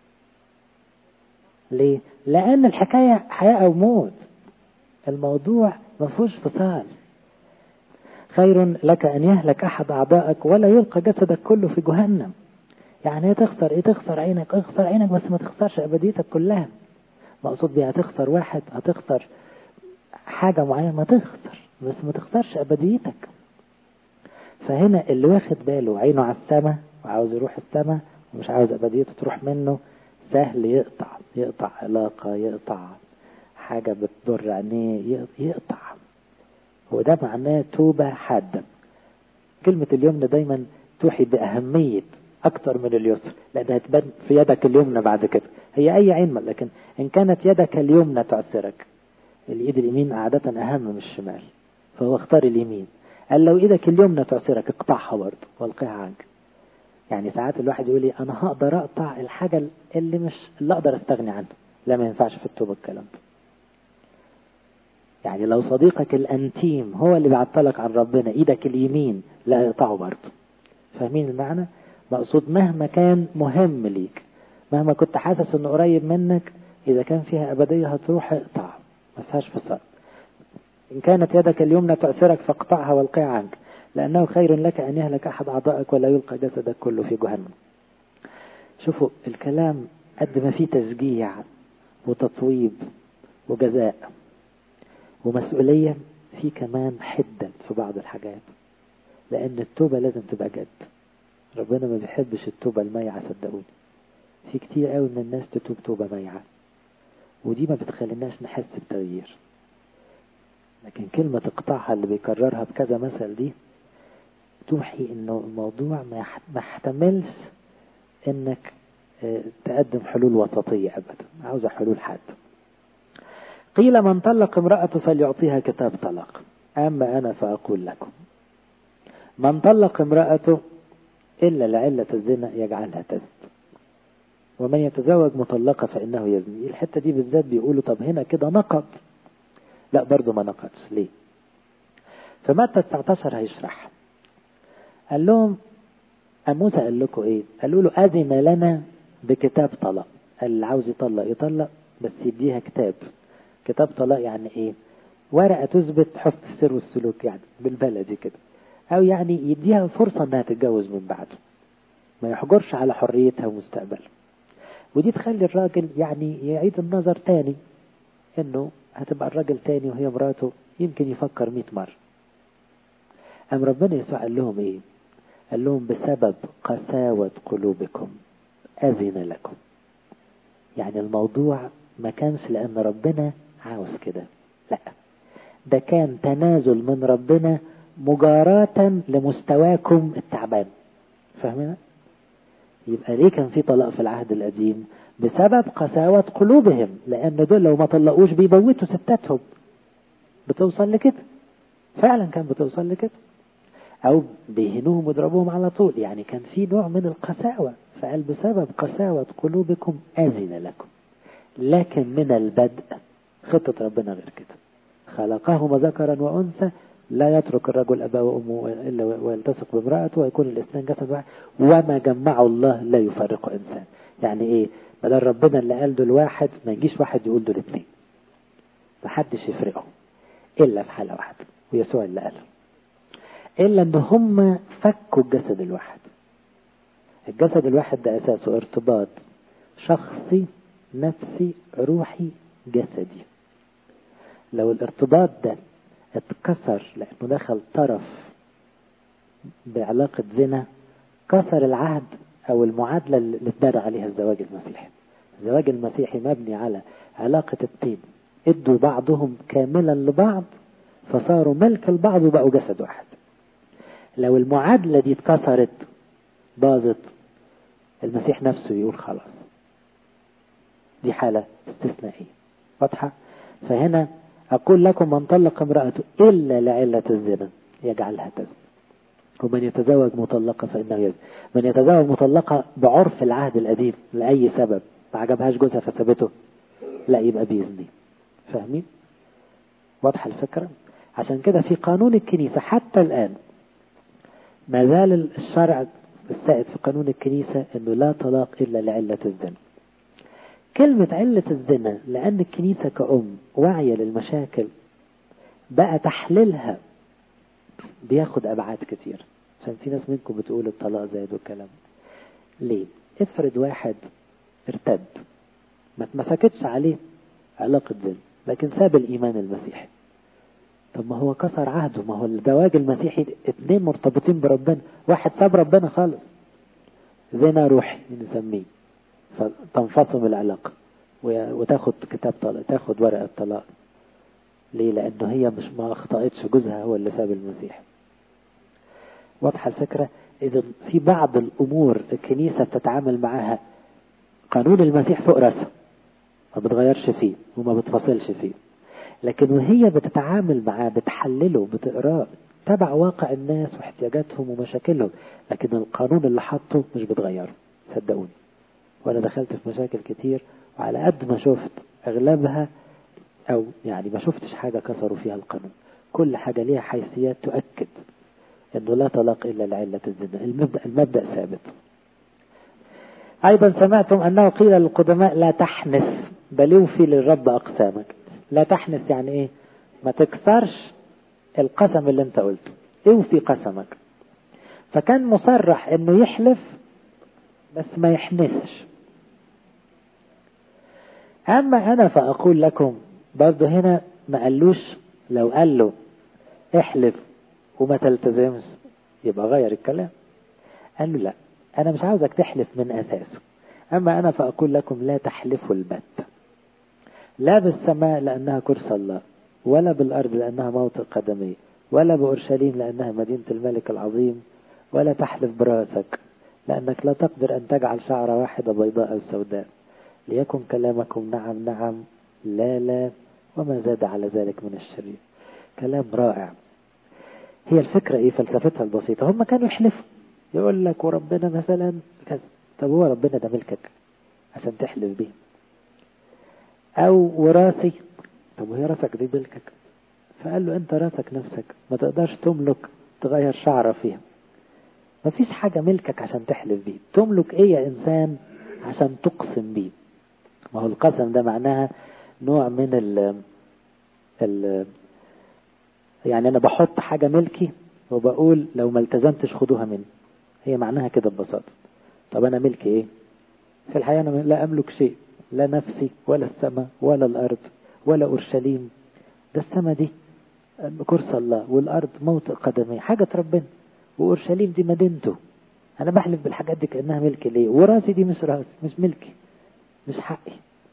ليه لان الحكاية حياة او موت الموضوع ما فيهوش فصال خير لك ان يهلك احد اعضائك ولا يلقى جسدك كله في جهنم يعني ايه تخسر ايه تخسر عينك اخسر عينك بس ما تخسرش ابديتك كلها مقصود بيها هتخسر واحد هتخسر حاجة معينة ما تخسر بس ما تخسرش ابديتك فهنا اللي واخد باله عينه على السماء وعاوز يروح السماء ومش عاوز ابديته تروح منه سهل يقطع يقطع علاقة يقطع حاجة بتضر عينيه يقطع وده معناه توبة حادة كلمة اليمنى دايما توحي بأهمية أكثر من اليسر لأنها هتبان في يدك اليمنى بعد كده هي أي عين لكن إن كانت يدك اليمنى تعسرك الإيد اليمين عادة أهم من الشمال فهو اختار اليمين قال لو إيدك اليمنى تعسرك اقطعها برضه والقيها عنك يعني ساعات الواحد يقول لي أنا هقدر أقطع الحاجة اللي مش اللي أقدر أستغني عنها لا ما ينفعش في التوبة الكلام ده يعني لو صديقك الأنتيم هو اللي بيعطلك عن ربنا إيدك اليمين لا اقطعه برضه فاهمين المعنى؟ مقصود مهما كان مهم ليك مهما كنت حاسس انه قريب منك اذا كان فيها ابدية هتروح اقطع ما فيهاش فصال ان كانت يدك اليمنى تأثرك فاقطعها والقيها عنك لانه خير لك ان يهلك احد اعضائك ولا يلقى جسدك كله في جهنم شوفوا الكلام قد ما فيه تشجيع وتطويب وجزاء ومسؤولية في كمان حدة في بعض الحاجات لأن التوبة لازم تبقى جد ربنا ما بيحبش التوبة الميعة صدقوني في كتير قوي من الناس تتوب توبة ميعة ودي ما بتخليناش نحس بتغيير لكن كلمة اقطعها اللي بيكررها بكذا مثل دي توحي انه الموضوع ما يحتملش انك تقدم حلول وسطية ابدا عاوزة حلول حاد قيل من طلق امرأته فليعطيها كتاب طلاق اما انا فاقول لكم من طلق امرأته إلا لعلة الزنا يجعلها تزن ومن يتزوج مطلقة فإنه يزني الحتة دي بالذات بيقولوا طب هنا كده نقض لا برضو ما نقضش ليه فمتى 19 هيشرح قال لهم موسى قال لكم ايه قالوا له أذن لنا بكتاب طلاق اللي عاوز يطلق يطلق بس يديها كتاب كتاب طلاق يعني ايه ورقة تثبت حسن السر والسلوك يعني بالبلدي كده او يعني يديها فرصة انها تتجوز من بعده ما يحجرش على حريتها ومستقبلها ودي تخلي الراجل يعني يعيد النظر تاني انه هتبقى الراجل تاني وهي مراته يمكن يفكر مئة مرة أم ربنا يسوع قال لهم ايه قال لهم بسبب قساوة قلوبكم أذن لكم يعني الموضوع ما كانش لأن ربنا عاوز كده لا ده كان تنازل من ربنا مجاراة لمستواكم التعبان فاهمين يبقى ليه كان في طلاق في العهد القديم بسبب قساوة قلوبهم لأن دول لو ما طلقوش بيبوتوا ستاتهم بتوصل لكده فعلا كان بتوصل لكده أو بيهنوهم ويضربوهم على طول يعني كان في نوع من القساوة فقال بسبب قساوة قلوبكم أذن لكم لكن من البدء خطة ربنا غير كده خلقهما ذكرا وأنثى لا يترك الرجل أباه وأمه إلا ويلتصق بامرأته ويكون الاثنين جسد واحد وما جمعه الله لا يفرق إنسان يعني إيه بدل ربنا اللي قال دول واحد ما يجيش واحد يقول دول اثنين ما حدش يفرقهم إلا في حالة واحدة ويسوع اللي قاله إلا إن هم فكوا الجسد الواحد الجسد الواحد ده أساسه ارتباط شخصي نفسي روحي جسدي لو الارتباط ده اتكسر لأنه دخل طرف بعلاقة زنا كسر العهد أو المعادلة اللي اتبنى عليها الزواج المسيحي الزواج المسيحي مبني على علاقة الطين ادوا بعضهم كاملا لبعض فصاروا ملك البعض وبقوا جسد واحد لو المعادلة دي اتكسرت باظت المسيح نفسه يقول خلاص دي حالة استثنائية واضحة فهنا أقول لكم من طلق امرأته إلا لعلة الزنا يجعلها تزن ومن يتزوج مطلقة فإنه يزن من يتزوج مطلقة بعرف العهد القديم لأي سبب ما عجبهاش جوزها فسابته لا يبقى بيزني فاهمين واضحة الفكرة عشان كده في قانون الكنيسة حتى الآن ما زال الشرع السائد في قانون الكنيسة انه لا طلاق الا لعلة الزنا كلمة علة الزنا لأن الكنيسة كأم واعية للمشاكل بقى تحليلها بياخد أبعاد كتير عشان في ناس منكم بتقول الطلاق زايد والكلام ليه؟ افرض واحد ارتد ما اتمسكتش عليه علاقة زنا لكن ساب الإيمان المسيحي طب ما هو كسر عهده ما هو الزواج المسيحي اتنين مرتبطين بربنا واحد ساب ربنا خالص زنا روحي نسميه فتنفصم العلاقة وتاخد كتاب طلاق تاخد ورقة طلاق ليه لأنه هي مش ما أخطأتش جوزها هو اللي ساب المسيح واضحة الفكرة إذا في بعض الأمور الكنيسة بتتعامل معاها قانون المسيح فوق راسها ما بتغيرش فيه وما بتفصلش فيه لكن وهي بتتعامل معاه بتحلله بتقراه تبع واقع الناس واحتياجاتهم ومشاكلهم لكن القانون اللي حاطه مش بتغيره صدقوني وانا دخلت في مشاكل كتير وعلى قد ما شفت اغلبها او يعني ما شفتش حاجة كسروا فيها القانون كل حاجة ليها حيثيات تؤكد انه لا طلاق الا لعلة الزنا المبدأ, المبدأ ثابت ايضا سمعتم انه قيل للقدماء لا تحنث بل يوفي للرب اقسامك لا تحنث يعني ايه ما تكسرش القسم اللي انت قلته اوفي قسمك فكان مصرح انه يحلف بس ما يحنثش اما انا فاقول لكم برضه هنا ما قالوش لو قال له احلف وما تلتزمش يبقى غير الكلام قال له لا أنا مش عاوزك تحلف من أساسه أما أنا فأقول لكم لا تحلفوا البت لا بالسماء لأنها كرسي الله ولا بالأرض لأنها موطئ قدمي ولا بأورشليم لأنها مدينة الملك العظيم ولا تحلف براسك لأنك لا تقدر أن تجعل شعرة واحدة بيضاء أو سوداء ليكن كلامكم نعم نعم لا لا وما زاد على ذلك من الشرير كلام رائع هي الفكرة ايه فلسفتها البسيطة هم كانوا يحلفوا يقول لك وربنا مثلا كذا طب هو ربنا ده ملكك عشان تحلف بيه او وراسي طب وهي راسك دي ملكك فقال له انت راسك نفسك ما تقدرش تملك تغير شعره فيها ما فيش حاجة ملكك عشان تحلف بيه تملك ايه يا انسان عشان تقسم بيه ما هو القسم ده معناها نوع من ال ال يعني انا بحط حاجة ملكي وبقول لو ما التزمتش خدوها مني هي معناها كده ببساطة طب انا ملكي ايه في الحقيقة انا لا املك شيء لا نفسي ولا السماء ولا الارض ولا اورشليم ده السماء دي كرسي الله والارض موطئ قدمي حاجة ربنا واورشليم دي مدينته انا بحلف بالحاجات دي كانها ملكي ليه وراسي دي مش راسي مش ملكي مش حقي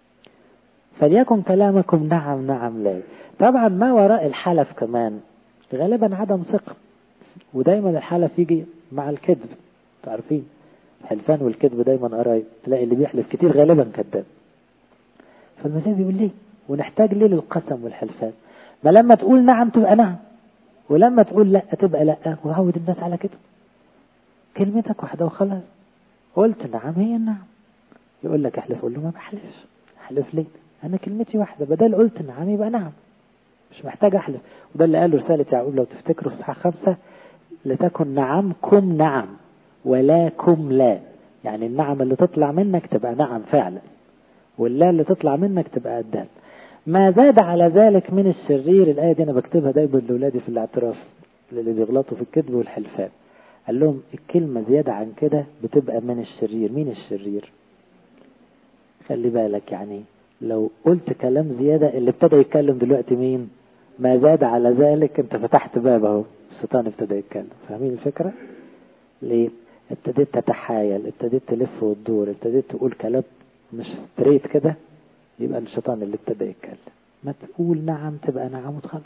فليكن كلامكم نعم نعم لا طبعا ما وراء الحلف كمان غالبا عدم ثقة ودايما الحلف يجي مع الكذب تعرفين الحلفان والكذب دايما قرايب تلاقي اللي بيحلف كتير غالبا كذاب فالمسيح بيقول ليه ونحتاج ليه للقسم والحلفان ما لما تقول نعم تبقى نعم ولما تقول لا تبقى لا وعود الناس على كده كلمتك واحدة وخلاص قلت نعم هي النعم يقول لك احلف قول له ما بحلفش احلف ليه انا كلمتي واحدة بدل قلت نعم يبقى نعم مش محتاج احلف وده اللي قاله رسالة يعقوب لو تفتكروا في صحاح خمسة لتكن نعمكم نعم ولاكم لا يعني النعم اللي تطلع منك تبقى نعم فعلا واللا اللي تطلع منك تبقى قدام ما زاد على ذلك من الشرير الآية دي أنا بكتبها دايما لأولادي في الاعتراف اللي بيغلطوا في الكذب والحلفان قال لهم الكلمة زيادة عن كده بتبقى من الشرير مين الشرير خلي بالك يعني لو قلت كلام زيادة اللي ابتدى يتكلم دلوقتي مين ما زاد على ذلك انت فتحت باب اهو الشيطان ابتدى يتكلم فاهمين الفكرة ليه ابتديت تتحايل ابتديت تلف وتدور ابتديت تقول كلام مش ستريت كده يبقى الشيطان اللي ابتدى يتكلم ما تقول نعم تبقى نعم وتخلص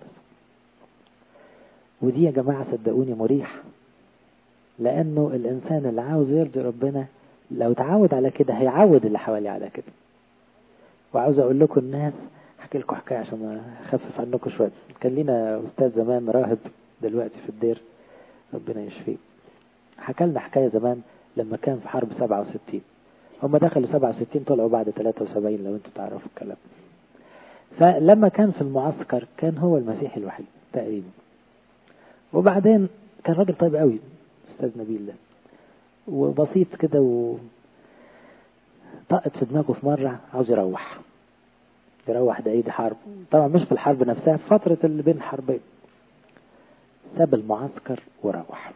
ودي يا جماعة صدقوني مريح لأنه الإنسان اللي عاوز يرضي ربنا لو تعود على كده هيعود اللي حواليه على كده وعاوز أقول لكم الناس أحكي لكم حكاية عشان أخفف عنكم شوية كان لنا أستاذ زمان راهب دلوقتي في الدير ربنا يشفيه حكى لنا حكاية زمان لما كان في حرب 67 هم دخلوا 67 طلعوا بعد 73 لو انتوا تعرفوا الكلام فلما كان في المعسكر كان هو المسيحي الوحيد تقريبا وبعدين كان راجل طيب قوي استاذ نبيل ده وبسيط كده و طقت في دماغه في مرة عاوز يروح يروح ده ايه دي حرب طبعا مش في الحرب نفسها في فترة اللي بين الحربين ساب المعسكر وروح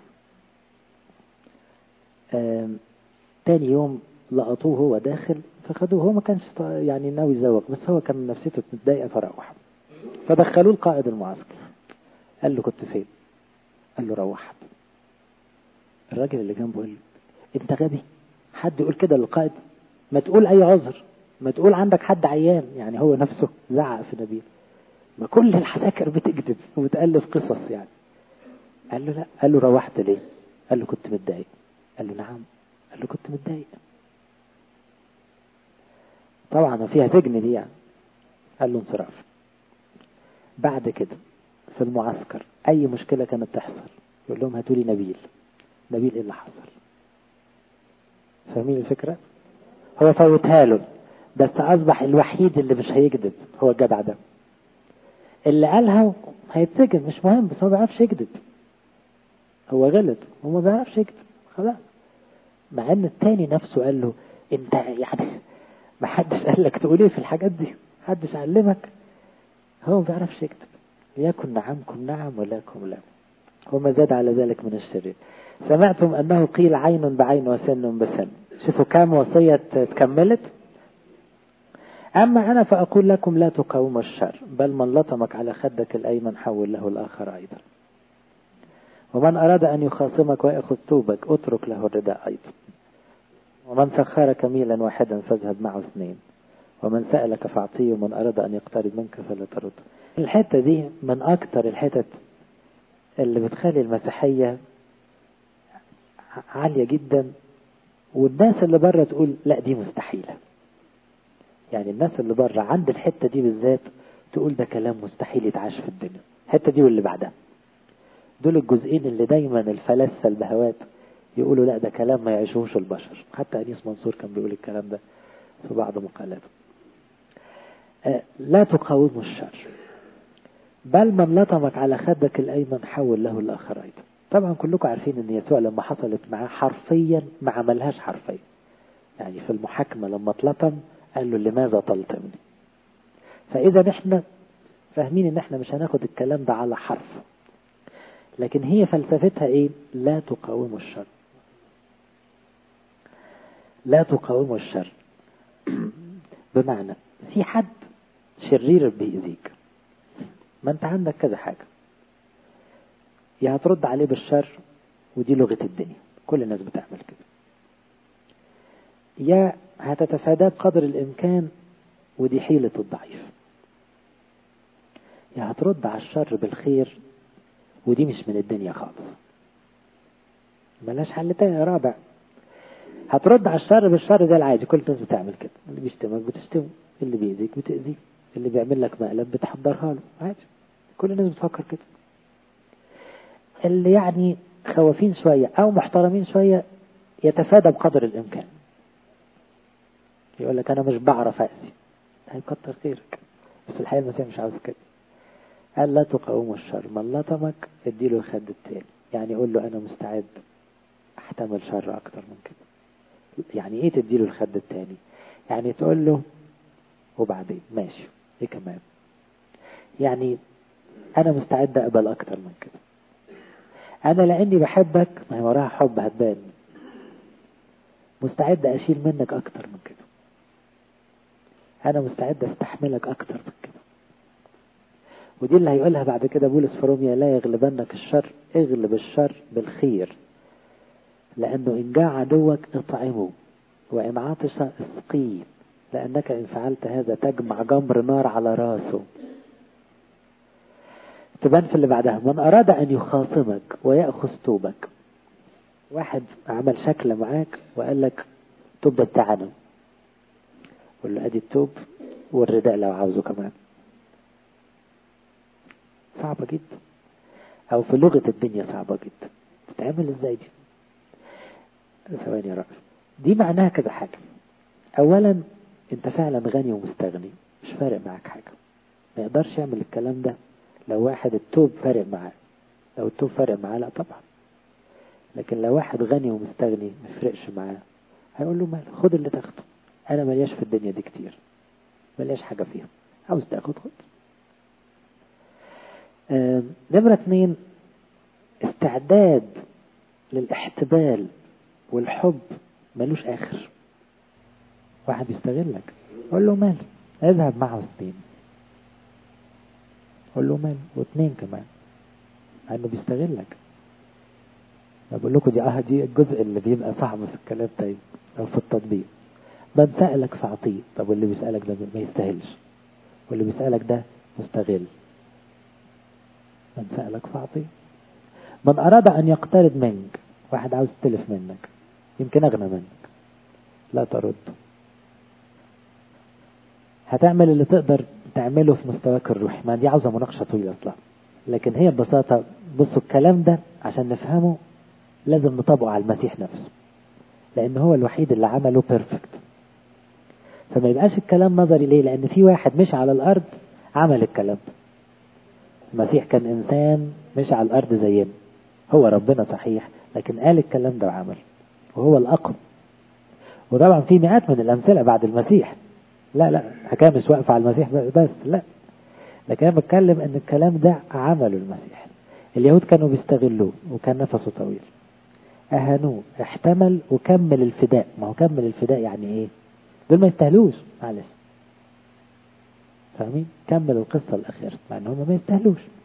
تاني يوم لقطوه هو داخل فخدوه هو ما كانش يعني ناوي يزوق بس هو كان نفسيته متضايقه فروح فدخلوه لقائد المعسكر قال له كنت فين قال له روحت الراجل اللي جنبه قال انت غبي حد يقول كده للقائد ما تقول اي عذر ما تقول عندك حد عيان يعني هو نفسه زعق في نبيل ما كل الحساكر بتكذب وتألف قصص يعني قال له لا قال له روحت ليه قال له كنت متضايق قال له نعم قال له كنت متضايق طبعا فيها سجن دي يعني قال له انصراف بعد كده في المعسكر اي مشكلة كانت تحصل يقول لهم هاتوا لي نبيل نبيل ايه اللي حصل فاهمين الفكرة هو فوتها له بس اصبح الوحيد اللي مش هيكذب هو الجدع ده اللي قالها هيتسجن مش مهم بس هو ما بيعرفش يكذب هو غلط هو ما بيعرفش يكذب خلاص مع ان التاني نفسه قال له انت يعني ما حدش قال لك تقول ايه في الحاجات دي حدش علمك هو ما بيعرفش يكتب ليكن نعمكم نعم ولكم لا وما زاد على ذلك من الشرير سمعتم انه قيل عين بعين وسن بسن شوفوا كام وصية اتكملت أما أنا فأقول لكم لا تقاوموا الشر بل من لطمك على خدك الأيمن حول له الآخر أيضا ومن أراد أن يخاصمك ويأخذ توبك اترك له الرداء أيضا ومن سخرك ميلا واحدا فاذهب معه اثنين ومن سألك فاعطيه ومن أراد أن يقترب منك فلا ترد الحتة دي من أكتر الحتت اللي بتخلي المسيحية عالية جدا والناس اللي بره تقول لا دي مستحيلة يعني الناس اللي بره عند الحتة دي بالذات تقول ده كلام مستحيل يتعاش في الدنيا الحتة دي واللي بعدها دول الجزئين اللي دايما الفلاسفة البهوات يقولوا لا ده كلام ما يعيشوش البشر حتى أنيس منصور كان بيقول الكلام ده في بعض مقالاته لا تقاوموا الشر بل من لطمك على خدك الأيمن حول له الآخر أيضا طبعا كلكم عارفين ان يسوع لما حصلت معاه حرفيا ما عملهاش حرفيا يعني في المحاكمة لما اتلطم قال له لماذا تلطمني فإذا احنا فاهمين ان احنا مش هناخد الكلام ده على حرف لكن هي فلسفتها ايه لا تقاوموا الشر لا تقاوموا الشر بمعنى في حد شرير بيأذيك ما انت عندك كذا حاجة يا هترد عليه بالشر ودي لغة الدنيا كل الناس بتعمل كده يا هتتفاداه بقدر الإمكان ودي حيلة الضعيف يا هترد على الشر بالخير ودي مش من الدنيا خالص ملاش حل تاني رابع هترد على الشر بالشر ده العادي كل الناس بتعمل كده اللي بيشتمك بتشتمه اللي بيأذيك بتأذيه اللي بيعمل لك مقلب بتحضرها له عادي كل الناس بتفكر كده اللي يعني خوافين شوية أو محترمين شوية يتفادى بقدر الإمكان يقول لك أنا مش بعرف أأذي هيكتر خيرك بس الحقيقة المسيح مش عاوز كده قال لا تقاوموا الشر من لطمك اديله الخد التاني يعني قول له أنا مستعد أحتمل شر أكتر من كده يعني إيه تديله الخد التاني يعني تقول له وبعدين ماشي إيه كمان يعني أنا مستعد أقبل أكتر من كده أنا لأني بحبك ما هي وراها حب هتبان مستعد أشيل منك أكتر من كده أنا مستعد أستحملك أكتر من كده ودي اللي هيقولها بعد كده بولس في روميا لا يغلبنك الشر اغلب الشر بالخير لأنه إن جاع عدوك اطعمه وإن عطش اسقيه لأنك إن فعلت هذا تجمع جمر نار على راسه تبان في اللي بعدها من أراد أن يخاصمك ويأخذ توبك واحد عمل شكل معاك وقال لك توب ده بتاعنا قول له أدي التوب والرداء لو عاوزه كمان صعبة جدا أو في لغة الدنيا صعبة جدا تتعمل ازاي دي ثواني يا رأس دي معناها كذا حاجة أولا أنت فعلا غني ومستغني مش فارق معاك حاجة ما يقدرش يعمل الكلام ده لو واحد التوب فارق معاه لو التوب فارق معاه لا طبعا لكن لو واحد غني ومستغني ما يفرقش معاه هيقول له مال خد اللي تاخده انا ملياش في الدنيا دي كتير ملياش حاجة فيها عاوز تاخد خد آه نمرة اتنين استعداد للاحتبال والحب ملوش اخر واحد يستغلك قول له مال اذهب معه سنين قول له مال واثنين كمان لانه بيستغلك بقول لكم دي اه دي الجزء اللي بيبقى صعب في الكلام طيب او في التطبيق من سألك فأعطيه طب واللي بيسألك ده ما يستاهلش واللي بيسألك ده مستغل من سألك فأعطيه من أراد أن يقترض منك واحد عاوز يستلف منك يمكن أغنى منك لا ترد هتعمل اللي تقدر تعمله في مستواك الروحي ما دي عاوزة مناقشة طويلة أصلا لكن هي ببساطة بصوا الكلام ده عشان نفهمه لازم نطبقه على المسيح نفسه لأن هو الوحيد اللي عمله بيرفكت فما يبقاش الكلام نظري ليه لأن في واحد مش على الأرض عمل الكلام ده المسيح كان إنسان مش على الأرض زينا هو ربنا صحيح لكن قال الكلام ده وعمل وهو الأقوى وطبعا في مئات من الأمثلة بعد المسيح لا لا حكاية مش واقفة على المسيح بس لا لكن أنا بتكلم إن الكلام ده عمله المسيح اليهود كانوا بيستغلوه وكان نفسه طويل أهانوه احتمل وكمل الفداء ما هو كمل الفداء يعني إيه دول ما يستاهلوش معلش فاهمين كمل القصة الأخيرة مع إن هم ما يستاهلوش